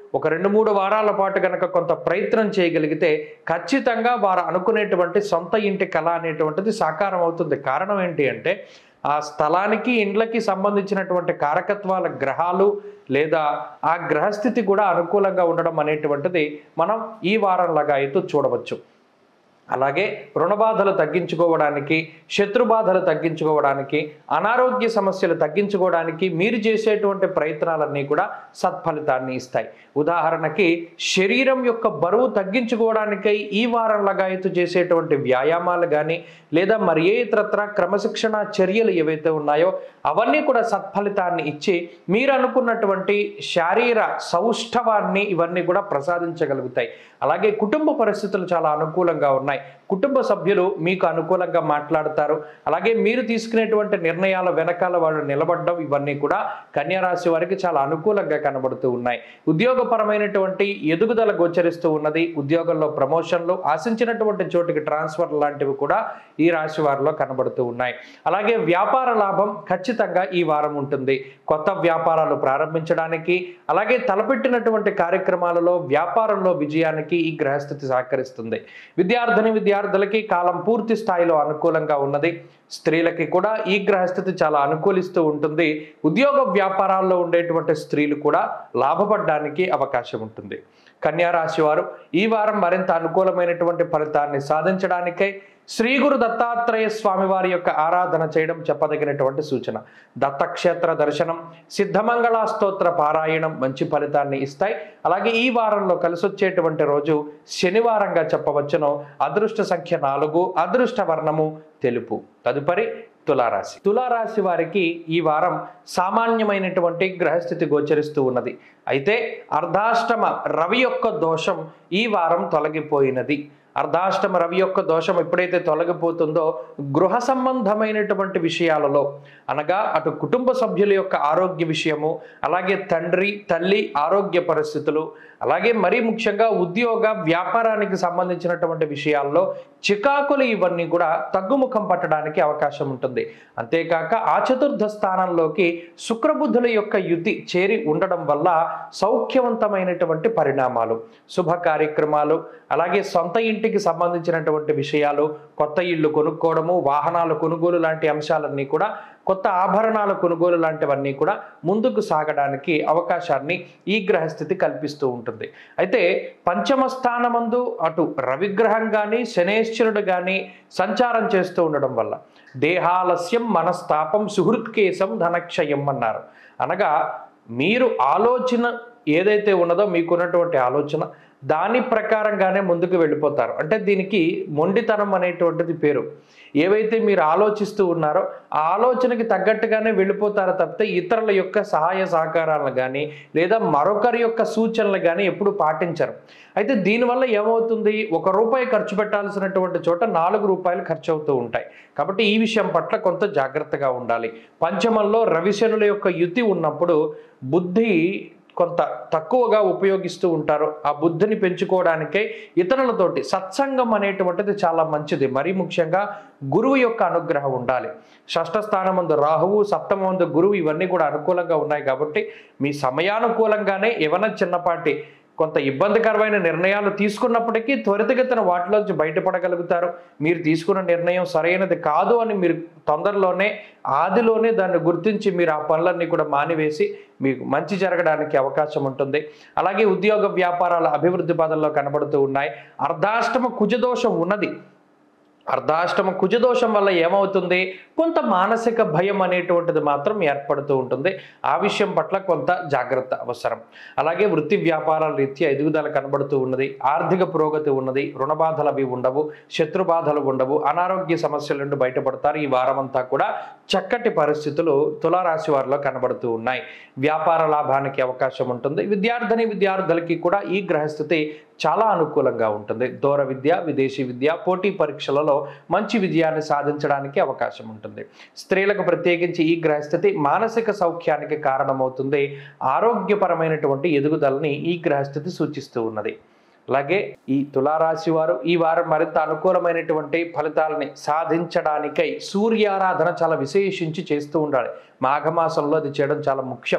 ఒక రెండు మూడు వారాల పాటు కనుక కొంత ప్రయత్నం చేయగలిగితే ఖచ్చితంగా వారు అనుకునేటువంటి సొంత ఇంటి కళ అనేటువంటిది సాకారం అవుతుంది కారణం ఏంటి అంటే ఆ స్థలానికి ఇండ్లకి సంబంధించినటువంటి కారకత్వాల గ్రహాలు లేదా ఆ గ్రహస్థితి కూడా అనుకూలంగా ఉండడం అనేటువంటిది మనం ఈ వారంలాగా అయితే చూడవచ్చు అలాగే రుణబాధలు తగ్గించుకోవడానికి శత్రుబాధలు తగ్గించుకోవడానికి అనారోగ్య సమస్యలు తగ్గించుకోవడానికి మీరు చేసేటువంటి ప్రయత్నాలన్నీ కూడా సత్ఫలితాన్ని ఇస్తాయి ఉదాహరణకి శరీరం యొక్క బరువు తగ్గించుకోవడానికై ఈ వారం లగాయతు చేసేటువంటి వ్యాయామాలు కానీ లేదా మరి ఏ ఇతరత్ర క్రమశిక్షణ చర్యలు ఏవైతే ఉన్నాయో అవన్నీ కూడా సత్ఫలితాన్ని ఇచ్చి మీరు అనుకున్నటువంటి శారీర సౌష్ఠవాన్ని ఇవన్నీ కూడా ప్రసాదించగలుగుతాయి అలాగే కుటుంబ పరిస్థితులు చాలా అనుకూలంగా ఉన్నాయి కుటుంబ సభ్యులు మీకు అనుకూలంగా మాట్లాడతారు అలాగే మీరు తీసుకునేటువంటి నిర్ణయాల వెనకాల వాళ్ళు నిలబడడం ఇవన్నీ కూడా కన్యారాశి వారికి చాలా అనుకూలంగా కనబడుతూ ఉన్నాయి ఉద్యోగపరమైనటువంటి ఎదుగుదల గోచరిస్తూ ఉన్నది ఉద్యోగంలో ప్రమోషన్లు ఆశించినటువంటి చోటికి ట్రాన్స్ఫర్ లాంటివి కూడా ఈ రాశి వారిలో కనబడుతూ ఉన్నాయి అలాగే వ్యాపార లాభం ఖచ్చితంగా ఈ వారం ఉంటుంది కొత్త వ్యాపారాలు ప్రారంభించడానికి అలాగే తలపెట్టినటువంటి కార్యక్రమాలలో వ్యాపారంలో విజయానికి ఈ గ్రహస్థితి సహకరిస్తుంది విద్యార్థిని విద్యార్థులకి కాలం పూర్తి స్థాయిలో అనుకూలంగా ఉన్నది స్త్రీలకి కూడా ఈ గ్రహస్థితి చాలా అనుకూలిస్తూ ఉంటుంది ఉద్యోగ వ్యాపారాల్లో ఉండేటువంటి స్త్రీలు కూడా లాభపడడానికి అవకాశం ఉంటుంది కన్యా రాశి వారు ఈ వారం మరింత అనుకూలమైనటువంటి ఫలితాన్ని సాధించడానికై శ్రీ గురు దత్తాత్రేయ స్వామి వారి యొక్క ఆరాధన చేయడం చెప్పదగినటువంటి సూచన దత్తక్షేత్ర దర్శనం సిద్ధమంగళ స్తోత్ర పారాయణం మంచి ఫలితాన్ని ఇస్తాయి అలాగే ఈ వారంలో కలిసొచ్చేటువంటి రోజు శనివారంగా చెప్పవచ్చును అదృష్ట సంఖ్య నాలుగు అదృష్ట వర్ణము తెలుపు తదుపరి తులారాశి తులారాశి వారికి ఈ వారం సామాన్యమైనటువంటి గ్రహస్థితి గోచరిస్తూ ఉన్నది అయితే అర్ధాష్టమ రవి యొక్క దోషం ఈ వారం తొలగిపోయినది అర్ధాష్టమ రవి యొక్క దోషం ఎప్పుడైతే తొలగిపోతుందో గృహ సంబంధమైనటువంటి విషయాలలో అనగా అటు కుటుంబ సభ్యుల యొక్క ఆరోగ్య విషయము అలాగే తండ్రి తల్లి ఆరోగ్య పరిస్థితులు అలాగే మరీ ముఖ్యంగా ఉద్యోగ వ్యాపారానికి సంబంధించినటువంటి విషయాల్లో చికాకులు ఇవన్నీ కూడా తగ్గుముఖం పట్టడానికి అవకాశం ఉంటుంది అంతేకాక ఆ చతుర్థ స్థానంలోకి శుక్రబుద్ధుల యొక్క యుతి చేరి ఉండడం వల్ల సౌఖ్యవంతమైనటువంటి పరిణామాలు శుభ కార్యక్రమాలు అలాగే సొంత ఇంటికి సంబంధించినటువంటి విషయాలు కొత్త ఇల్లు కొనుక్కోవడము వాహనాల కొనుగోలు లాంటి అంశాలన్నీ కూడా కొత్త ఆభరణాల కొనుగోలు లాంటివన్నీ కూడా ముందుకు సాగడానికి అవకాశాన్ని ఈ గ్రహస్థితి కల్పిస్తూ ఉంటుంది అయితే పంచమ స్థానమందు అటు రవిగ్రహం కానీ శనేశ్వరుడు కానీ సంచారం చేస్తూ ఉండడం వల్ల దేహాలస్యం మనస్తాపం సుహృత్కేశం ధనక్షయం అన్నారు అనగా మీరు ఆలోచన ఏదైతే ఉన్నదో మీకున్నటువంటి ఆలోచన దాని ప్రకారంగానే ముందుకు వెళ్ళిపోతారు అంటే దీనికి మొండితనం అనేటువంటిది పేరు ఏవైతే మీరు ఆలోచిస్తూ ఉన్నారో ఆ ఆలోచనకి తగ్గట్టుగానే వెళ్ళిపోతారో తప్పితే ఇతరుల యొక్క సహాయ సహకారాలను కానీ లేదా మరొకరి యొక్క సూచనలు కానీ ఎప్పుడు పాటించరు అయితే దీనివల్ల ఏమవుతుంది ఒక రూపాయి ఖర్చు పెట్టాల్సినటువంటి చోట నాలుగు రూపాయలు ఖర్చు అవుతూ ఉంటాయి కాబట్టి ఈ విషయం పట్ల కొంత జాగ్రత్తగా ఉండాలి పంచమంలో రవిశనుల యొక్క యుతి ఉన్నప్పుడు బుద్ధి కొంత తక్కువగా ఉపయోగిస్తూ ఉంటారు ఆ బుద్ధిని పెంచుకోవడానికే ఇతరులతోటి సత్సంగం అనేటువంటిది చాలా మంచిది మరీ ముఖ్యంగా గురువు యొక్క అనుగ్రహం ఉండాలి షష్ఠ స్థానమందు రాహువు సప్తమందు గురువు ఇవన్నీ కూడా అనుకూలంగా ఉన్నాయి కాబట్టి మీ సమయానుకూలంగానే ఏమైనా చిన్నపాటి కొంత ఇబ్బందికరమైన నిర్ణయాలు తీసుకున్నప్పటికీ త్వరితగతిన వాటిలోంచి బయటపడగలుగుతారు మీరు తీసుకున్న నిర్ణయం సరైనది కాదు అని మీరు తొందరలోనే ఆదిలోనే దాన్ని గుర్తించి మీరు ఆ పనులన్నీ కూడా మానివేసి మీకు మంచి జరగడానికి అవకాశం ఉంటుంది అలాగే ఉద్యోగ వ్యాపారాల అభివృద్ధి పదంలో కనబడుతూ ఉన్నాయి అర్ధాష్టమ కుజదోషం ఉన్నది అర్ధాష్టమ కుజదోషం వల్ల ఏమవుతుంది కొంత మానసిక భయం అనేటువంటిది మాత్రం ఏర్పడుతూ ఉంటుంది ఆ విషయం పట్ల కొంత జాగ్రత్త అవసరం అలాగే వృత్తి వ్యాపారాల రీత్యా ఎదుగుదల కనబడుతూ ఉన్నది ఆర్థిక పురోగతి ఉన్నది రుణ బాధలు అవి ఉండవు శత్రు బాధలు ఉండవు అనారోగ్య సమస్యల నుండి బయటపడతారు ఈ వారం అంతా కూడా చక్కటి పరిస్థితులు తులారాశి వారిలో కనబడుతూ ఉన్నాయి వ్యాపార లాభానికి అవకాశం ఉంటుంది విద్యార్థిని విద్యార్థులకి కూడా ఈ గ్రహస్థితి చాలా అనుకూలంగా ఉంటుంది దూర విద్య విదేశీ విద్య పోటీ పరీక్షలలో మంచి విజయాన్ని సాధించడానికి అవకాశం ఉంటుంది స్త్రీలకు ప్రత్యేకించి ఈ గ్రహస్థితి మానసిక సౌఖ్యానికి కారణమవుతుంది ఆరోగ్యపరమైనటువంటి ఎదుగుదలని ఈ గ్రహస్థితి సూచిస్తూ ఉన్నది అలాగే ఈ తులారాశి వారు ఈ వారం మరింత అనుకూలమైనటువంటి ఫలితాలని సాధించడానికై సూర్యారాధన చాలా విశేషించి చేస్తూ ఉండాలి మాఘమాసంలో అది చేయడం చాలా ముఖ్యం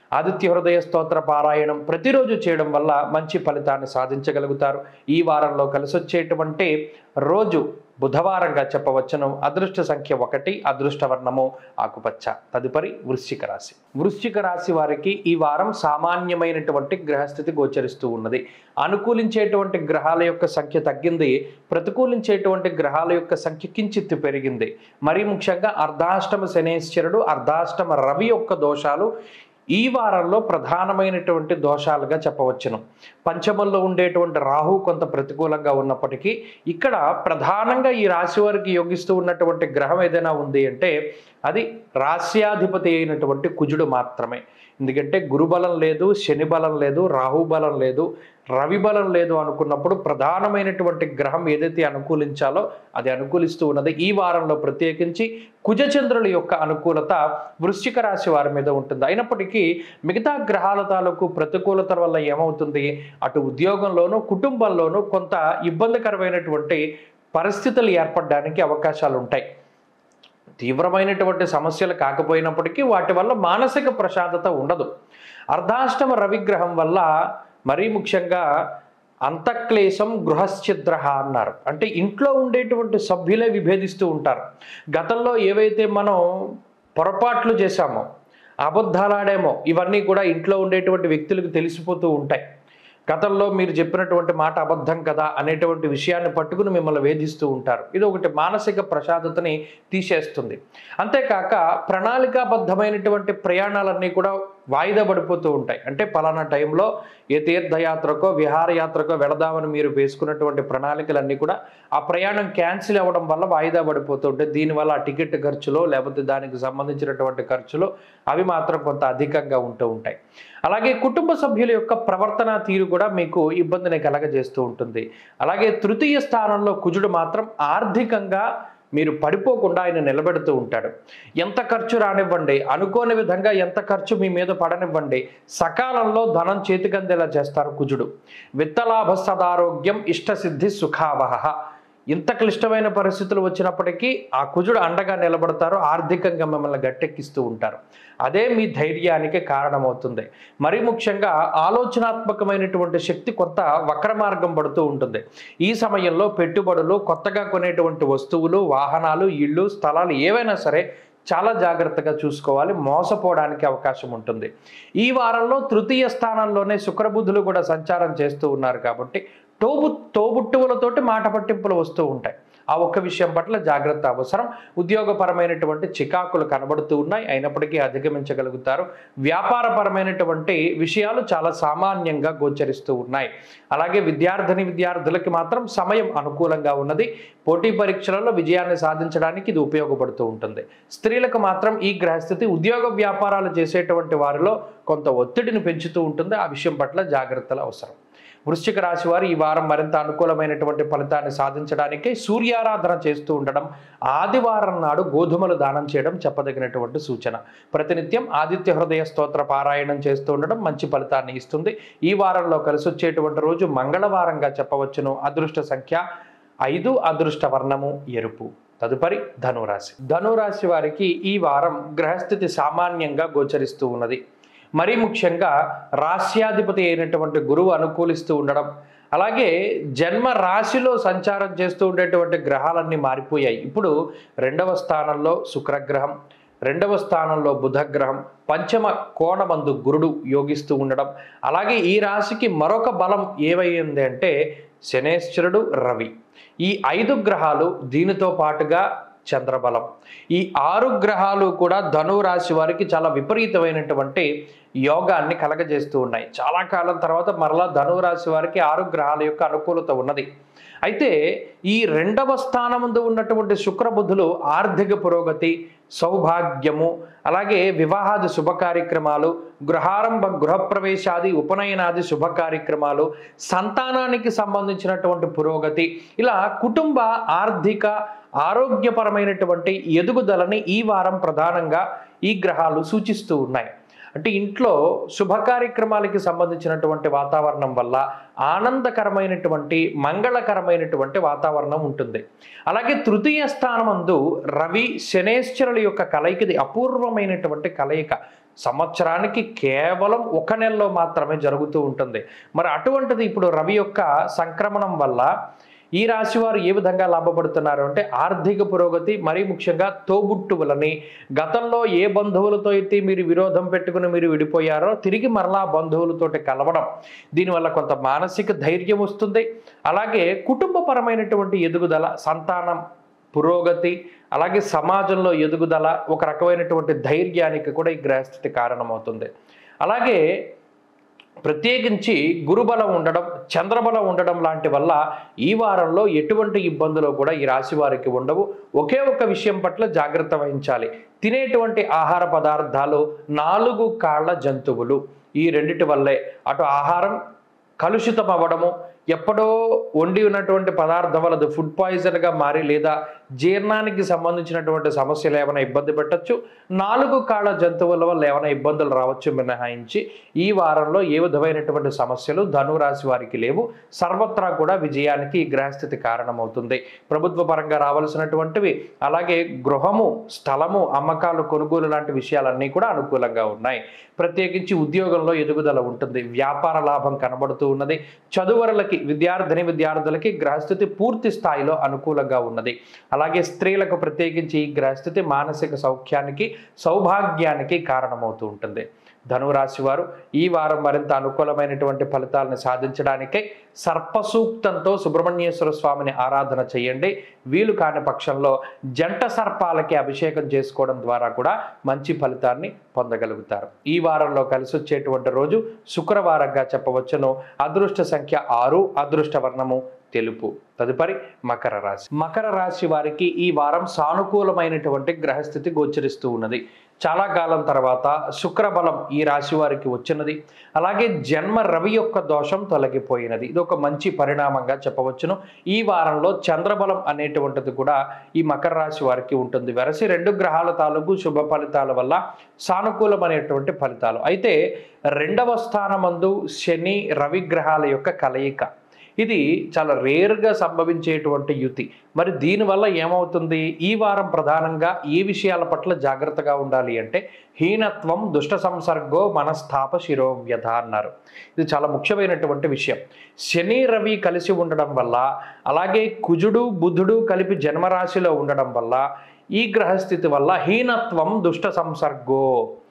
ఆదిత్య హృదయ స్తోత్ర పారాయణం ప్రతిరోజు చేయడం వల్ల మంచి ఫలితాన్ని సాధించగలుగుతారు ఈ వారంలో కలిసి వచ్చేటువంటి రోజు బుధవారంగా చెప్పవచ్చును అదృష్ట సంఖ్య ఒకటి అదృష్ట వర్ణము ఆకుపచ్చ తదుపరి వృశ్చిక రాశి వృశ్చిక రాశి వారికి ఈ వారం సామాన్యమైనటువంటి గ్రహస్థితి గోచరిస్తూ ఉన్నది అనుకూలించేటువంటి గ్రహాల యొక్క సంఖ్య తగ్గింది ప్రతికూలించేటువంటి గ్రహాల యొక్క సంఖ్య కించిత్తు పెరిగింది మరీ ముఖ్యంగా అర్ధాష్టమ శనేశ్వరుడు అర్ధాష్టమ రవి యొక్క దోషాలు ఈ వారంలో ప్రధానమైనటువంటి దోషాలుగా చెప్పవచ్చును పంచమంలో ఉండేటువంటి రాహు కొంత ప్రతికూలంగా ఉన్నప్పటికీ ఇక్కడ ప్రధానంగా ఈ రాశి వారికి యోగిస్తూ ఉన్నటువంటి గ్రహం ఏదైనా ఉంది అంటే అది రాస్యాధిపతి అయినటువంటి కుజుడు మాత్రమే ఎందుకంటే గురుబలం లేదు శని బలం లేదు రాహు బలం లేదు రవి బలం లేదు అనుకున్నప్పుడు ప్రధానమైనటువంటి గ్రహం ఏదైతే అనుకూలించాలో అది అనుకూలిస్తూ ఉన్నది ఈ వారంలో ప్రత్యేకించి కుజచంద్రుల యొక్క అనుకూలత వృశ్చిక రాశి వారి మీద ఉంటుంది అయినప్పటికీ మిగతా గ్రహాల తాలూకు ప్రతికూలత వల్ల ఏమవుతుంది అటు ఉద్యోగంలోనూ కుటుంబంలోనూ కొంత ఇబ్బందికరమైనటువంటి పరిస్థితులు ఏర్పడడానికి అవకాశాలు ఉంటాయి తీవ్రమైనటువంటి సమస్యలు కాకపోయినప్పటికీ వాటి వల్ల మానసిక ప్రశాంతత ఉండదు అర్ధాష్టమ రవిగ్రహం వల్ల మరీ ముఖ్యంగా అంతఃక్లేశం గృహశ్చిద్ర అన్నారు అంటే ఇంట్లో ఉండేటువంటి సభ్యులే విభేదిస్తూ ఉంటారు గతంలో ఏవైతే మనం పొరపాట్లు చేశామో అబద్ధాలాడేమో ఇవన్నీ కూడా ఇంట్లో ఉండేటువంటి వ్యక్తులకు తెలిసిపోతూ ఉంటాయి గతంలో మీరు చెప్పినటువంటి మాట అబద్ధం కదా అనేటువంటి విషయాన్ని పట్టుకుని మిమ్మల్ని వేధిస్తూ ఉంటారు ఇది ఒకటి మానసిక ప్రశాంతతని తీసేస్తుంది అంతేకాక ప్రణాళికాబద్ధమైనటువంటి ప్రయాణాలన్నీ కూడా వాయిదా పడిపోతూ ఉంటాయి అంటే పలానా టైంలో ఏ తీర్థయాత్రకో విహారయాత్రకో వెళదామని మీరు వేసుకున్నటువంటి ప్రణాళికలన్నీ కూడా ఆ ప్రయాణం క్యాన్సిల్ అవ్వడం వల్ల వాయిదా పడిపోతూ ఉంటాయి దీనివల్ల ఆ టికెట్ ఖర్చులో లేకపోతే దానికి సంబంధించినటువంటి ఖర్చులు అవి మాత్రం కొంత అధికంగా ఉంటూ ఉంటాయి అలాగే కుటుంబ సభ్యుల యొక్క ప్రవర్తన తీరు కూడా మీకు ఇబ్బందిని కలగజేస్తూ ఉంటుంది అలాగే తృతీయ స్థానంలో కుజుడు మాత్రం ఆర్థికంగా మీరు పడిపోకుండా ఆయన నిలబెడుతూ ఉంటాడు ఎంత ఖర్చు రానివ్వండి అనుకోని విధంగా ఎంత ఖర్చు మీ మీద పడనివ్వండి సకాలంలో ధనం చేతికందేలా చేస్తారు కుజుడు విత్తలాభ సదారోగ్యం ఇష్టసిద్ధి సుఖావహ ఇంత క్లిష్టమైన పరిస్థితులు వచ్చినప్పటికీ ఆ కుజుడు అండగా నిలబడతారు ఆర్థికంగా మిమ్మల్ని గట్టెక్కిస్తూ ఉంటారు అదే మీ ధైర్యానికి కారణమవుతుంది మరీ ముఖ్యంగా ఆలోచనాత్మకమైనటువంటి శక్తి కొంత వక్ర మార్గం పడుతూ ఉంటుంది ఈ సమయంలో పెట్టుబడులు కొత్తగా కొనేటువంటి వస్తువులు వాహనాలు ఇళ్ళు స్థలాలు ఏవైనా సరే చాలా జాగ్రత్తగా చూసుకోవాలి మోసపోవడానికి అవకాశం ఉంటుంది ఈ వారంలో తృతీయ స్థానంలోనే శుక్రబుద్ధులు కూడా సంచారం చేస్తూ ఉన్నారు కాబట్టి తోబు తోబుట్టువులతోటి మాట పట్టింపులు వస్తూ ఉంటాయి ఆ ఒక్క విషయం పట్ల జాగ్రత్త అవసరం ఉద్యోగపరమైనటువంటి చికాకులు కనబడుతూ ఉన్నాయి అయినప్పటికీ అధిగమించగలుగుతారు వ్యాపారపరమైనటువంటి విషయాలు చాలా సామాన్యంగా గోచరిస్తూ ఉన్నాయి అలాగే విద్యార్థిని విద్యార్థులకి మాత్రం సమయం అనుకూలంగా ఉన్నది పోటీ పరీక్షలలో విజయాన్ని సాధించడానికి ఇది ఉపయోగపడుతూ ఉంటుంది స్త్రీలకు మాత్రం ఈ గ్రహస్థితి ఉద్యోగ వ్యాపారాలు చేసేటువంటి వారిలో కొంత ఒత్తిడిని పెంచుతూ ఉంటుంది ఆ విషయం పట్ల జాగ్రత్తలు అవసరం వృశ్చిక రాశి వారు ఈ వారం మరింత అనుకూలమైనటువంటి ఫలితాన్ని సాధించడానికి సూర్యారాధన చేస్తూ ఉండడం ఆదివారం నాడు గోధుమలు దానం చేయడం చెప్పదగినటువంటి సూచన ప్రతినిత్యం ఆదిత్య హృదయ స్తోత్ర పారాయణం చేస్తూ ఉండడం మంచి ఫలితాన్ని ఇస్తుంది ఈ వారంలో కలిసి వచ్చేటువంటి రోజు మంగళవారంగా చెప్పవచ్చును అదృష్ట సంఖ్య ఐదు అదృష్ట వర్ణము ఎరుపు తదుపరి ధనురాశి ధనురాశి వారికి ఈ వారం గ్రహస్థితి సామాన్యంగా గోచరిస్తూ ఉన్నది మరీ ముఖ్యంగా రాశ్యాధిపతి అయినటువంటి గురువు అనుకూలిస్తూ ఉండడం అలాగే జన్మ రాశిలో సంచారం చేస్తూ ఉండేటువంటి గ్రహాలన్నీ మారిపోయాయి ఇప్పుడు రెండవ స్థానంలో శుక్రగ్రహం రెండవ స్థానంలో బుధగ్రహం పంచమ కోణమందు గురుడు యోగిస్తూ ఉండడం అలాగే ఈ రాశికి మరొక బలం ఏమైంది అంటే శనేశ్వరుడు రవి ఈ ఐదు గ్రహాలు దీనితో పాటుగా చంద్రబలం ఈ ఆరు గ్రహాలు కూడా ధను రాశి వారికి చాలా విపరీతమైనటువంటి యోగాన్ని కలగజేస్తూ ఉన్నాయి చాలా కాలం తర్వాత మరలా ధను రాశి వారికి ఆరు గ్రహాల యొక్క అనుకూలత ఉన్నది అయితే ఈ రెండవ స్థానముందు ఉన్నటువంటి శుక్రబుధులు ఆర్థిక పురోగతి సౌభాగ్యము అలాగే వివాహాది శుభ కార్యక్రమాలు గృహారంభ గృహప్రవేశాది ఉపనయనాది శుభ కార్యక్రమాలు సంతానానికి సంబంధించినటువంటి పురోగతి ఇలా కుటుంబ ఆర్థిక ఆరోగ్యపరమైనటువంటి ఎదుగుదలని ఈ వారం ప్రధానంగా ఈ గ్రహాలు సూచిస్తూ ఉన్నాయి అంటే ఇంట్లో శుభ కార్యక్రమాలకి సంబంధించినటువంటి వాతావరణం వల్ల ఆనందకరమైనటువంటి మంగళకరమైనటువంటి వాతావరణం ఉంటుంది అలాగే తృతీయ స్థానమందు రవి శనేశ్వరుల యొక్క కలయికది అపూర్వమైనటువంటి కలయిక సంవత్సరానికి కేవలం ఒక నెలలో మాత్రమే జరుగుతూ ఉంటుంది మరి అటువంటిది ఇప్పుడు రవి యొక్క సంక్రమణం వల్ల ఈ రాశి వారు ఏ విధంగా లాభపడుతున్నారు అంటే ఆర్థిక పురోగతి మరీ ముఖ్యంగా తోబుట్టువులని గతంలో ఏ బంధువులతో అయితే మీరు విరోధం పెట్టుకుని మీరు విడిపోయారో తిరిగి మరలా బంధువులతోటి కలవడం దీనివల్ల కొంత మానసిక ధైర్యం వస్తుంది అలాగే కుటుంబపరమైనటువంటి ఎదుగుదల సంతానం పురోగతి అలాగే సమాజంలో ఎదుగుదల ఒక రకమైనటువంటి ధైర్యానికి కూడా ఈ గ్రహస్థితి కారణమవుతుంది అలాగే ప్రత్యేకించి గురుబలం ఉండడం చంద్రబలం ఉండడం లాంటి వల్ల ఈ వారంలో ఎటువంటి ఇబ్బందులు కూడా ఈ రాశి వారికి ఉండవు ఒకే ఒక విషయం పట్ల జాగ్రత్త వహించాలి తినేటువంటి ఆహార పదార్థాలు నాలుగు కాళ్ళ జంతువులు ఈ రెండిటి వల్లే అటు ఆహారం కలుషితం అవ్వడము ఎప్పుడో వండి ఉన్నటువంటి పదార్థం వల్ల అది ఫుడ్ పాయిజన్గా మారి లేదా జీర్ణానికి సంబంధించినటువంటి సమస్యలు ఏమైనా ఇబ్బంది పెట్టచ్చు నాలుగు కాళ్ళ జంతువుల వల్ల ఏమైనా ఇబ్బందులు రావచ్చు మినహాయించి ఈ వారంలో ఏ విధమైనటువంటి సమస్యలు ధనురాశి వారికి లేవు సర్వత్రా కూడా విజయానికి ఈ గ్రహస్థితి కారణమవుతుంది ప్రభుత్వ పరంగా రావాల్సినటువంటివి అలాగే గృహము స్థలము అమ్మకాలు కొనుగోలు లాంటి విషయాలన్నీ కూడా అనుకూలంగా ఉన్నాయి ప్రత్యేకించి ఉద్యోగంలో ఎదుగుదల ఉంటుంది వ్యాపార లాభం కనబడుతూ ఉన్నది చదువరులకి విద్యార్థిని విద్యార్థులకి గ్రహస్థితి పూర్తి స్థాయిలో అనుకూలంగా ఉన్నది అలాగే స్త్రీలకు ప్రత్యేకించి ఈ గ్రహస్థితి మానసిక సౌఖ్యానికి సౌభాగ్యానికి కారణమవుతూ ఉంటుంది ధనురాశి వారు ఈ వారం మరింత అనుకూలమైనటువంటి ఫలితాలను సాధించడానికై సర్పసూక్తంతో సుబ్రహ్మణ్యేశ్వర స్వామిని ఆరాధన చేయండి వీలు కాని పక్షంలో జంట సర్పాలకి అభిషేకం చేసుకోవడం ద్వారా కూడా మంచి ఫలితాన్ని పొందగలుగుతారు ఈ వారంలో కలిసి వచ్చేటువంటి రోజు శుక్రవారంగా చెప్పవచ్చును అదృష్ట సంఖ్య ఆరు అదృష్ట వర్ణము తెలుపు తదుపరి మకర రాశి మకర రాశి వారికి ఈ వారం సానుకూలమైనటువంటి గ్రహస్థితి గోచరిస్తూ ఉన్నది చాలా కాలం తర్వాత శుక్రబలం ఈ రాశి వారికి వచ్చినది అలాగే జన్మ రవి యొక్క దోషం తొలగిపోయినది ఇది ఒక మంచి పరిణామంగా చెప్పవచ్చును ఈ వారంలో చంద్రబలం అనేటువంటిది కూడా ఈ మకర రాశి వారికి ఉంటుంది వెరసి రెండు గ్రహాల తాలూకు శుభ ఫలితాల వల్ల సానుకూలమైనటువంటి ఫలితాలు అయితే రెండవ స్థానమందు శని రవి గ్రహాల యొక్క కలయిక ఇది చాలా రేర్గా సంభవించేటువంటి యుతి మరి దీనివల్ల ఏమవుతుంది ఈ వారం ప్రధానంగా ఈ విషయాల పట్ల జాగ్రత్తగా ఉండాలి అంటే హీనత్వం దుష్ట సంసర్గో మనస్థాప శిరోవ్యధ అన్నారు ఇది చాలా ముఖ్యమైనటువంటి విషయం శని రవి కలిసి ఉండడం వల్ల అలాగే కుజుడు బుధుడు కలిపి జన్మరాశిలో ఉండడం వల్ల ఈ గ్రహస్థితి వల్ల హీనత్వం దుష్ట సంసర్గో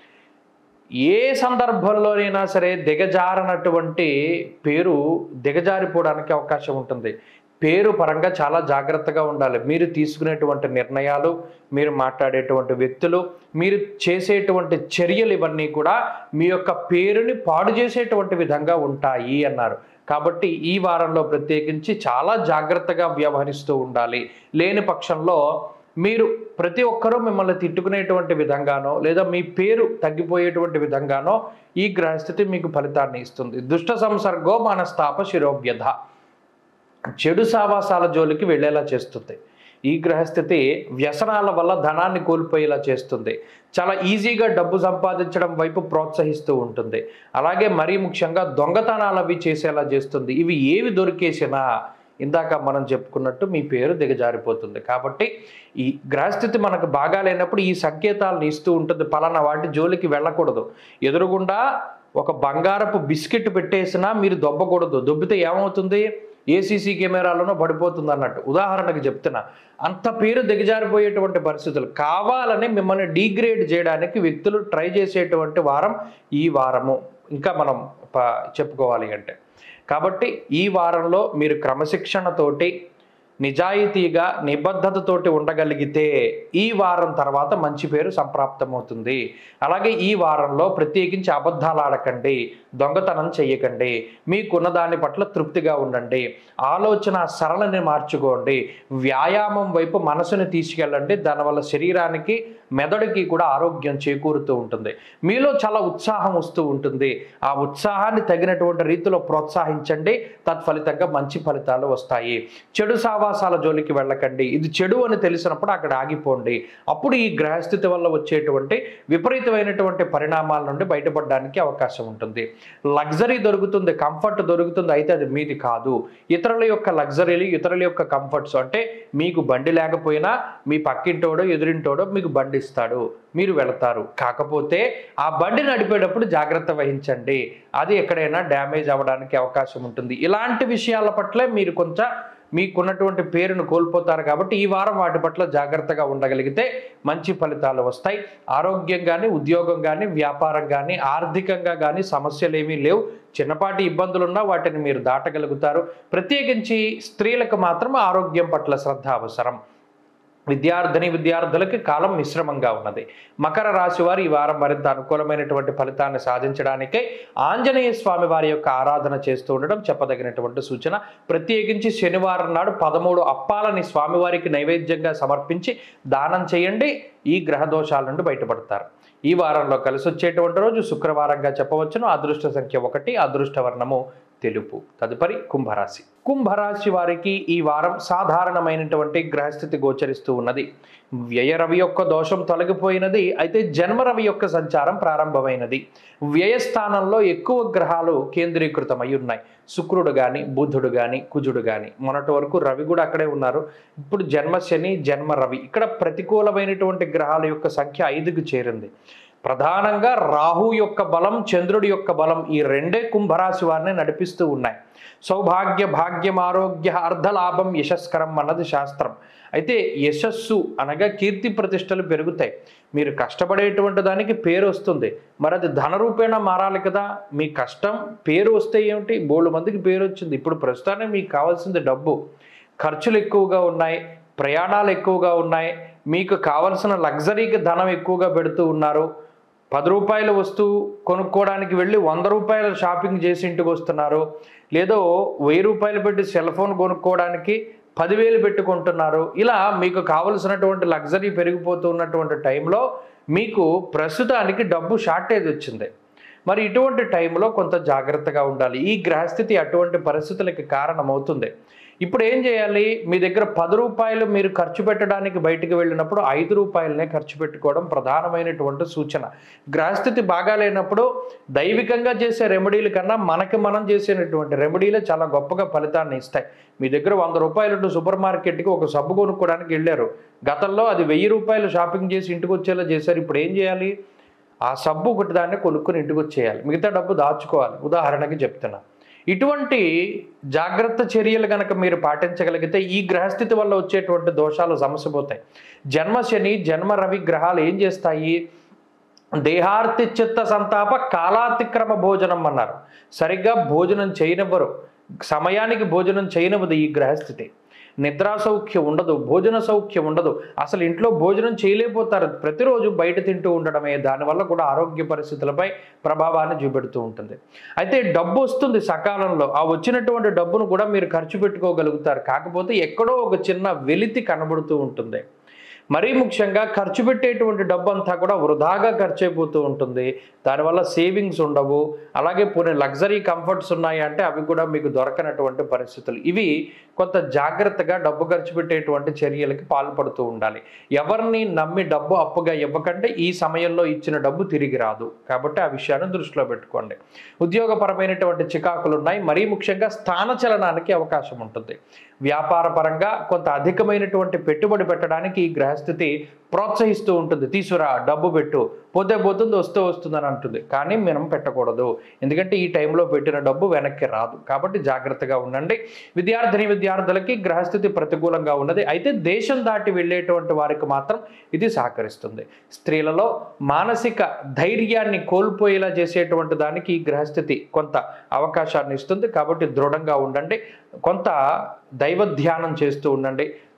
ఏ సందర్భంలోనైనా సరే దిగజారనటువంటి పేరు దిగజారిపోవడానికి అవకాశం ఉంటుంది పేరు పరంగా చాలా జాగ్రత్తగా ఉండాలి మీరు తీసుకునేటువంటి నిర్ణయాలు మీరు మాట్లాడేటువంటి వ్యక్తులు మీరు చేసేటువంటి చర్యలు ఇవన్నీ కూడా మీ యొక్క పేరుని పాడు చేసేటువంటి విధంగా ఉంటాయి అన్నారు కాబట్టి ఈ వారంలో ప్రత్యేకించి చాలా జాగ్రత్తగా వ్యవహరిస్తూ ఉండాలి లేని పక్షంలో మీరు ప్రతి ఒక్కరూ మిమ్మల్ని తిట్టుకునేటువంటి విధంగానో లేదా మీ పేరు తగ్గిపోయేటువంటి విధంగానో ఈ గ్రహస్థితి మీకు ఫలితాన్ని ఇస్తుంది దుష్ట సంసర్గో మనస్తాప శిరోభ్యధ చెడు సావాసాల జోలికి వెళ్ళేలా చేస్తుంది ఈ గ్రహస్థితి వ్యసనాల వల్ల ధనాన్ని కోల్పోయేలా చేస్తుంది చాలా ఈజీగా డబ్బు సంపాదించడం వైపు ప్రోత్సహిస్తూ ఉంటుంది అలాగే మరీ ముఖ్యంగా దొంగతనాలు అవి చేసేలా చేస్తుంది ఇవి ఏవి దొరికేసినా ఇందాక మనం చెప్పుకున్నట్టు మీ పేరు దిగజారిపోతుంది కాబట్టి ఈ గ్రహస్థితి మనకు బాగా లేనప్పుడు ఈ సంకేతాలను ఇస్తూ ఉంటుంది పలానా వాటి జోలికి వెళ్ళకూడదు ఎదురుగుండా ఒక బంగారపు బిస్కెట్ పెట్టేసినా మీరు దొబ్బకూడదు దొబ్బితే ఏమవుతుంది ఏసీసీ కెమెరాలోనో పడిపోతుంది అన్నట్టు ఉదాహరణకు చెప్తున్నా అంత పేరు దిగజారిపోయేటువంటి పరిస్థితులు కావాలని మిమ్మల్ని డీగ్రేడ్ చేయడానికి వ్యక్తులు ట్రై చేసేటువంటి వారం ఈ వారము ఇంకా మనం ప- చెప్పుకోవాలి అంటే కాబట్టి ఈ వారంలో మీరు క్రమశిక్షణతోటి నిజాయితీగా నిబద్ధతతోటి ఉండగలిగితే ఈ వారం తర్వాత మంచి పేరు సంప్రాప్తమవుతుంది అలాగే ఈ వారంలో ప్రత్యేకించి అబద్ధాలు ఆడకండి దొంగతనం చెయ్యకండి మీకున్న దాని పట్ల తృప్తిగా ఉండండి ఆలోచన సరళని మార్చుకోండి వ్యాయామం వైపు మనసుని తీసుకెళ్ళండి దానివల్ల శరీరానికి మెదడుకి కూడా ఆరోగ్యం చేకూరుతూ ఉంటుంది మీలో చాలా ఉత్సాహం వస్తూ ఉంటుంది ఆ ఉత్సాహాన్ని తగినటువంటి రీతిలో ప్రోత్సహించండి తత్ఫలితంగా మంచి ఫలితాలు వస్తాయి చెడు సావాసాల జోలికి వెళ్ళకండి ఇది చెడు అని తెలిసినప్పుడు అక్కడ ఆగిపోండి అప్పుడు ఈ గ్రహస్థితి వల్ల వచ్చేటువంటి విపరీతమైనటువంటి పరిణామాల నుండి బయటపడడానికి అవకాశం ఉంటుంది లగ్జరీ దొరుకుతుంది కంఫర్ట్ దొరుకుతుంది అయితే అది మీది కాదు ఇతరుల యొక్క లగ్జరీలు ఇతరుల యొక్క కంఫర్ట్స్ అంటే మీకు బండి లేకపోయినా మీ పక్కింటోడో ఎదురింటోడో మీకు బండి ఇస్తాడు మీరు వెళతారు కాకపోతే ఆ బండి నడిపేటప్పుడు జాగ్రత్త వహించండి అది ఎక్కడైనా డ్యామేజ్ అవ్వడానికి అవకాశం ఉంటుంది ఇలాంటి విషయాల పట్ల మీరు కొంచెం మీకున్నటువంటి పేరును కోల్పోతారు కాబట్టి ఈ వారం వాటి పట్ల జాగ్రత్తగా ఉండగలిగితే మంచి ఫలితాలు వస్తాయి ఆరోగ్యం కానీ ఉద్యోగం కానీ వ్యాపారం కానీ ఆర్థికంగా కానీ సమస్యలు ఏమీ లేవు చిన్నపాటి ఇబ్బందులున్నా వాటిని మీరు దాటగలుగుతారు ప్రత్యేకించి స్త్రీలకు మాత్రం ఆరోగ్యం పట్ల శ్రద్ధ అవసరం విద్యార్థిని విద్యార్థులకి కాలం మిశ్రమంగా ఉన్నది మకర రాశి వారు ఈ వారం మరింత అనుకూలమైనటువంటి ఫలితాన్ని సాధించడానికే ఆంజనేయ స్వామి వారి యొక్క ఆరాధన చేస్తూ ఉండడం చెప్పదగినటువంటి సూచన ప్రత్యేకించి శనివారం నాడు పదమూడు అప్పాలని స్వామివారికి నైవేద్యంగా సమర్పించి దానం చేయండి ఈ గ్రహ దోషాల నుండి బయటపడతారు ఈ వారంలో కలిసి వచ్చేటువంటి రోజు శుక్రవారంగా చెప్పవచ్చును అదృష్ట సంఖ్య ఒకటి అదృష్ట వర్ణము తెలుపు తదుపరి కుంభరాశి కుంభరాశి వారికి ఈ వారం సాధారణమైనటువంటి గ్రహస్థితి గోచరిస్తూ ఉన్నది వ్యయ రవి యొక్క దోషం తొలగిపోయినది అయితే జన్మ రవి యొక్క సంచారం ప్రారంభమైనది వ్యయస్థానంలో ఎక్కువ గ్రహాలు కేంద్రీకృతమై ఉన్నాయి శుక్రుడు కానీ బుధుడు కానీ కుజుడు కానీ మొన్నటి వరకు రవి కూడా అక్కడే ఉన్నారు ఇప్పుడు జన్మ శని జన్మ రవి ఇక్కడ ప్రతికూలమైనటువంటి గ్రహాల యొక్క సంఖ్య ఐదుకు చేరింది ప్రధానంగా రాహు యొక్క బలం చంద్రుడి యొక్క బలం ఈ రెండే కుంభరాశి వారిని నడిపిస్తూ ఉన్నాయి సౌభాగ్య భాగ్యం ఆరోగ్య అర్ధలాభం యశస్కరం అన్నది శాస్త్రం అయితే యశస్సు అనగా కీర్తి ప్రతిష్టలు పెరుగుతాయి మీరు కష్టపడేటువంటి దానికి పేరు వస్తుంది మరి అది ధన రూపేణ మారాలి కదా మీ కష్టం పేరు వస్తే ఏమిటి బోళ్ళు మందికి పేరు వచ్చింది ఇప్పుడు ప్రస్తుతానికి మీకు కావాల్సింది డబ్బు ఖర్చులు ఎక్కువగా ఉన్నాయి ప్రయాణాలు ఎక్కువగా ఉన్నాయి మీకు కావలసిన లగ్జరీకి ధనం ఎక్కువగా పెడుతూ ఉన్నారు పది రూపాయల వస్తువు కొనుక్కోవడానికి వెళ్ళి వంద రూపాయల షాపింగ్ చేసి ఇంటికి వస్తున్నారు లేదో వెయ్యి రూపాయలు పెట్టి సెల్ ఫోన్ కొనుక్కోవడానికి పదివేలు పెట్టుకుంటున్నారు ఇలా మీకు కావలసినటువంటి లగ్జరీ పెరిగిపోతూ ఉన్నటువంటి టైంలో మీకు ప్రస్తుతానికి డబ్బు షార్టేజ్ వచ్చింది మరి ఇటువంటి టైంలో కొంత జాగ్రత్తగా ఉండాలి ఈ గ్రహస్థితి అటువంటి పరిస్థితులకి కారణమవుతుంది ఇప్పుడు ఏం చేయాలి మీ దగ్గర పది రూపాయలు మీరు ఖర్చు పెట్టడానికి బయటికి వెళ్ళినప్పుడు ఐదు రూపాయలనే ఖర్చు పెట్టుకోవడం ప్రధానమైనటువంటి సూచన గ్రహస్థితి బాగా లేనప్పుడు దైవికంగా చేసే రెమెడీల కన్నా మనకి మనం చేసేటటువంటి రెమెడీలే చాలా గొప్పగా ఫలితాన్ని ఇస్తాయి మీ దగ్గర వంద రూపాయలు సూపర్ మార్కెట్కి ఒక సబ్బు కొనుక్కోవడానికి వెళ్ళారు గతంలో అది వెయ్యి రూపాయలు షాపింగ్ చేసి ఇంటికి వచ్చేలా చేశారు ఇప్పుడు ఏం చేయాలి ఆ సబ్బు ఒకటి దాన్ని కొనుక్కొని ఇంటికి వచ్చేయాలి మిగతా డబ్బు దాచుకోవాలి ఉదాహరణకి చెప్తున్నా ఇటువంటి జాగ్రత్త చర్యలు కనుక మీరు పాటించగలిగితే ఈ గ్రహస్థితి వల్ల వచ్చేటువంటి దోషాలు సమసిపోతాయి జన్మ శని జన్మ రవి గ్రహాలు ఏం చేస్తాయి దేహార్తి చిత్త సంతాప కాలాతిక్రమ భోజనం అన్నారు సరిగ్గా భోజనం చేయనివ్వరు సమయానికి భోజనం చేయనివ్వదు ఈ గ్రహస్థితి నిద్రా సౌఖ్యం ఉండదు భోజన సౌఖ్యం ఉండదు అసలు ఇంట్లో భోజనం చేయలేకపోతారు ప్రతిరోజు బయట తింటూ ఉండడమే దానివల్ల కూడా ఆరోగ్య పరిస్థితులపై ప్రభావాన్ని చూపెడుతూ ఉంటుంది అయితే డబ్బు వస్తుంది సకాలంలో ఆ వచ్చినటువంటి డబ్బును కూడా మీరు ఖర్చు పెట్టుకోగలుగుతారు కాకపోతే ఎక్కడో ఒక చిన్న వెలితి కనబడుతూ ఉంటుంది మరీ ముఖ్యంగా ఖర్చు పెట్టేటువంటి డబ్బు అంతా కూడా వృధాగా ఖర్చు అయిపోతూ ఉంటుంది దానివల్ల సేవింగ్స్ ఉండవు అలాగే పోనీ లగ్జరీ కంఫర్ట్స్ ఉన్నాయి అంటే అవి కూడా మీకు దొరకనటువంటి పరిస్థితులు ఇవి కొంత జాగ్రత్తగా డబ్బు ఖర్చు పెట్టేటువంటి చర్యలకి పాల్పడుతూ ఉండాలి ఎవరిని నమ్మి డబ్బు అప్పుగా ఇవ్వకంటే ఈ సమయంలో ఇచ్చిన డబ్బు తిరిగి రాదు కాబట్టి ఆ విషయాన్ని దృష్టిలో పెట్టుకోండి ఉద్యోగపరమైనటువంటి చికాకులు ఉన్నాయి మరీ ముఖ్యంగా స్థానచలనానికి అవకాశం ఉంటుంది వ్యాపార పరంగా కొంత అధికమైనటువంటి పెట్టుబడి పెట్టడానికి ఈ గ్రహస్థితి ప్రోత్సహిస్తూ ఉంటుంది తీసుకురా డబ్బు పెట్టు పోతే పోతుంది వస్తూ వస్తుందని అంటుంది కానీ మనం పెట్టకూడదు ఎందుకంటే ఈ టైంలో పెట్టిన డబ్బు వెనక్కి రాదు కాబట్టి జాగ్రత్తగా ఉండండి విద్యార్థిని విద్యార్థులకి గ్రహస్థితి ప్రతికూలంగా ఉన్నది అయితే దేశం దాటి వెళ్ళేటువంటి వారికి మాత్రం ఇది సహకరిస్తుంది స్త్రీలలో మానసిక ధైర్యాన్ని కోల్పోయేలా చేసేటువంటి దానికి ఈ గ్రహస్థితి కొంత అవకాశాన్ని ఇస్తుంది కాబట్టి దృఢంగా ఉండండి కొంత దైవ ధ్యానం చేస్తూ ఉండండి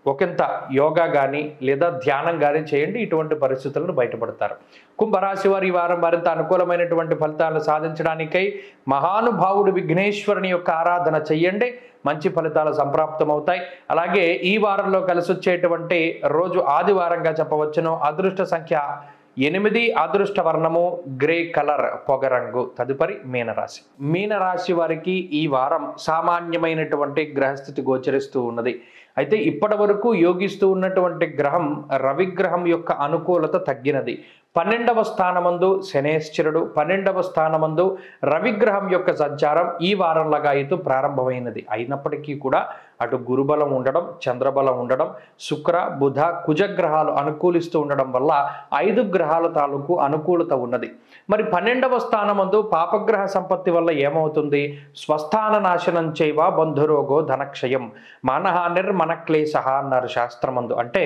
ఒకంత యోగా కానీ లేదా ధ్యానం కానీ చేయండి ఇటువంటి పరిస్థితులను బయటపడతారు కుంభరాశి వారి ఈ వారం మరింత అనుకూలమైనటువంటి ఫలితాలను సాధించడానికై మహానుభావుడు విఘ్నేశ్వరుని యొక్క ఆరాధన చెయ్యండి మంచి ఫలితాలు సంప్రాప్తమవుతాయి అలాగే ఈ వారంలో కలిసి వచ్చేటువంటి రోజు ఆదివారంగా చెప్పవచ్చును అదృష్ట సంఖ్య ఎనిమిది అదృష్ట వర్ణము గ్రే కలర్ పొగరంగు తదుపరి మీనరాశి మీనరాశి వారికి ఈ వారం సామాన్యమైనటువంటి గ్రహస్థితి గోచరిస్తూ ఉన్నది అయితే ఇప్పటి వరకు యోగిస్తూ ఉన్నటువంటి గ్రహం రవిగ్రహం యొక్క అనుకూలత తగ్గినది పన్నెండవ స్థానమందు శనేశ్వరుడు పన్నెండవ స్థానమందు రవిగ్రహం యొక్క సంచారం ఈ వారం లగాయతు ప్రారంభమైనది అయినప్పటికీ కూడా అటు గురుబలం ఉండడం చంద్రబలం ఉండడం శుక్ర బుధ కుజగ్రహాలు అనుకూలిస్తూ ఉండడం వల్ల ఐదు గ్రహాల తాలూకు అనుకూలత ఉన్నది మరి పన్నెండవ స్థానమందు పాపగ్రహ సంపత్తి వల్ల ఏమవుతుంది స్వస్థాన నాశనం చేయవ బంధురోగో ధనక్షయం మానహానిర్ మనక్లేశ అన్నారు శాస్త్రమందు అంటే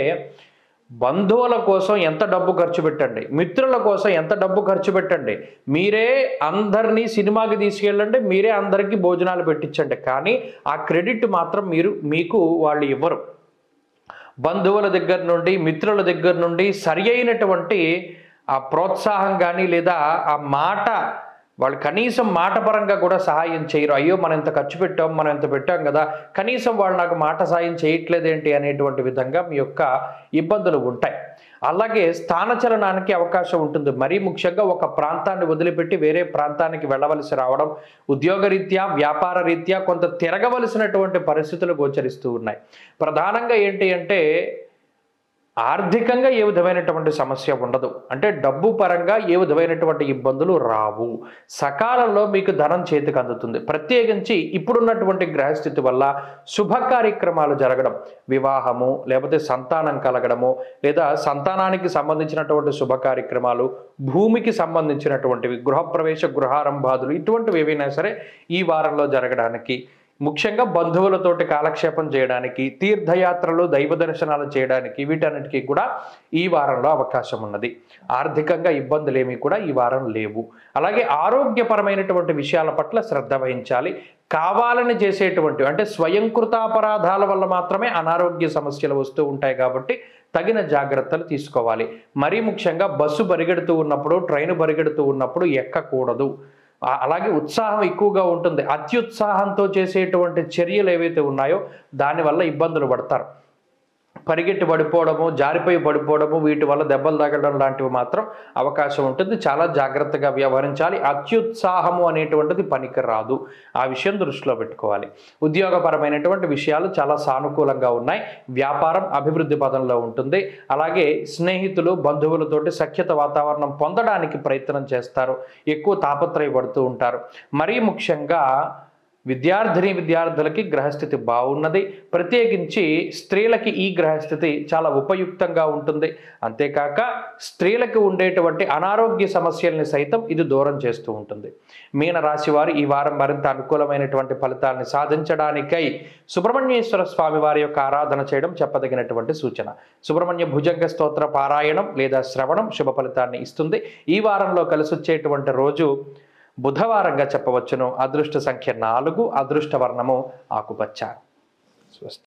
బంధువుల కోసం ఎంత డబ్బు ఖర్చు పెట్టండి మిత్రుల కోసం ఎంత డబ్బు ఖర్చు పెట్టండి మీరే అందరినీ సినిమాకి తీసుకెళ్ళండి మీరే అందరికీ భోజనాలు పెట్టించండి కానీ ఆ క్రెడిట్ మాత్రం మీరు మీకు వాళ్ళు ఇవ్వరు బంధువుల దగ్గర నుండి మిత్రుల దగ్గర నుండి సరి అయినటువంటి ఆ ప్రోత్సాహం కానీ లేదా ఆ మాట వాళ్ళు కనీసం మాట పరంగా కూడా సహాయం చేయరు అయ్యో మనం ఇంత ఖర్చు పెట్టాం మనం ఇంత పెట్టాం కదా కనీసం వాళ్ళు నాకు మాట సాయం చేయట్లేదేంటి అనేటువంటి విధంగా మీ యొక్క ఇబ్బందులు ఉంటాయి అలాగే స్థానచలనానికి అవకాశం ఉంటుంది మరీ ముఖ్యంగా ఒక ప్రాంతాన్ని వదిలిపెట్టి వేరే ప్రాంతానికి వెళ్ళవలసి రావడం ఉద్యోగరీత్యా వ్యాపార రీత్యా కొంత తిరగవలసినటువంటి పరిస్థితులు గోచరిస్తూ ఉన్నాయి ప్రధానంగా ఏంటి అంటే ఆర్థికంగా ఏ విధమైనటువంటి సమస్య ఉండదు అంటే డబ్బు పరంగా ఏ విధమైనటువంటి ఇబ్బందులు రావు సకాలంలో మీకు ధనం చేతికి అందుతుంది ప్రత్యేకించి ఇప్పుడున్నటువంటి గ్రహస్థితి వల్ల శుభ కార్యక్రమాలు జరగడం వివాహము లేకపోతే సంతానం కలగడము లేదా సంతానానికి సంబంధించినటువంటి శుభ కార్యక్రమాలు భూమికి సంబంధించినటువంటివి గృహప్రవేశ గృహారంభాదులు ఇటువంటివి ఏవైనా సరే ఈ వారంలో జరగడానికి ముఖ్యంగా బంధువులతోటి కాలక్షేపం చేయడానికి తీర్థయాత్రలు దైవ దర్శనాలు చేయడానికి వీటన్నిటికీ కూడా ఈ వారంలో అవకాశం ఉన్నది ఆర్థికంగా ఇబ్బందులు ఏమీ కూడా ఈ వారం లేవు అలాగే ఆరోగ్యపరమైనటువంటి విషయాల పట్ల శ్రద్ధ వహించాలి కావాలని చేసేటువంటి అంటే స్వయంకృతాపరాధాల వల్ల మాత్రమే అనారోగ్య సమస్యలు వస్తూ ఉంటాయి కాబట్టి తగిన జాగ్రత్తలు తీసుకోవాలి మరీ ముఖ్యంగా బస్సు పరిగెడుతూ ఉన్నప్పుడు ట్రైన్ పరిగెడుతూ ఉన్నప్పుడు ఎక్కకూడదు ఆ- అలాగే ఉత్సాహం ఎక్కువగా ఉంటుంది అత్యుత్సాహంతో చేసేటువంటి చర్యలు ఏవైతే ఉన్నాయో దానివల్ల ఇబ్బందులు పడతారు పరిగెట్టి పడిపోవడము జారిపోయి పడిపోవడము వీటి వల్ల దెబ్బలు తగలడం లాంటివి మాత్రం అవకాశం ఉంటుంది చాలా జాగ్రత్తగా వ్యవహరించాలి అత్యుత్సాహము అనేటువంటిది పనికి రాదు ఆ విషయం దృష్టిలో పెట్టుకోవాలి ఉద్యోగపరమైనటువంటి విషయాలు చాలా సానుకూలంగా ఉన్నాయి వ్యాపారం అభివృద్ధి పదంలో ఉంటుంది అలాగే స్నేహితులు బంధువులతోటి సఖ్యత వాతావరణం పొందడానికి ప్రయత్నం చేస్తారు ఎక్కువ తాపత్రయపడుతూ ఉంటారు మరీ ముఖ్యంగా విద్యార్థిని విద్యార్థులకి గ్రహస్థితి బాగున్నది ప్రత్యేకించి స్త్రీలకి ఈ గ్రహస్థితి చాలా ఉపయుక్తంగా ఉంటుంది అంతేకాక స్త్రీలకు ఉండేటువంటి అనారోగ్య సమస్యల్ని సైతం ఇది దూరం చేస్తూ ఉంటుంది మీన రాశి వారు ఈ వారం మరింత అనుకూలమైనటువంటి ఫలితాలను సాధించడానికై సుబ్రహ్మణ్యేశ్వర స్వామి వారి యొక్క ఆరాధన చేయడం చెప్పదగినటువంటి సూచన సుబ్రహ్మణ్య భుజంగ స్తోత్ర పారాయణం లేదా శ్రవణం శుభ ఫలితాన్ని ఇస్తుంది ఈ వారంలో కలిసి వచ్చేటువంటి రోజు బుధవారంగా చెప్పవచ్చును అదృష్ట సంఖ్య నాలుగు అదృష్ట వర్ణము ఆకుపచ్చ స్వస్తి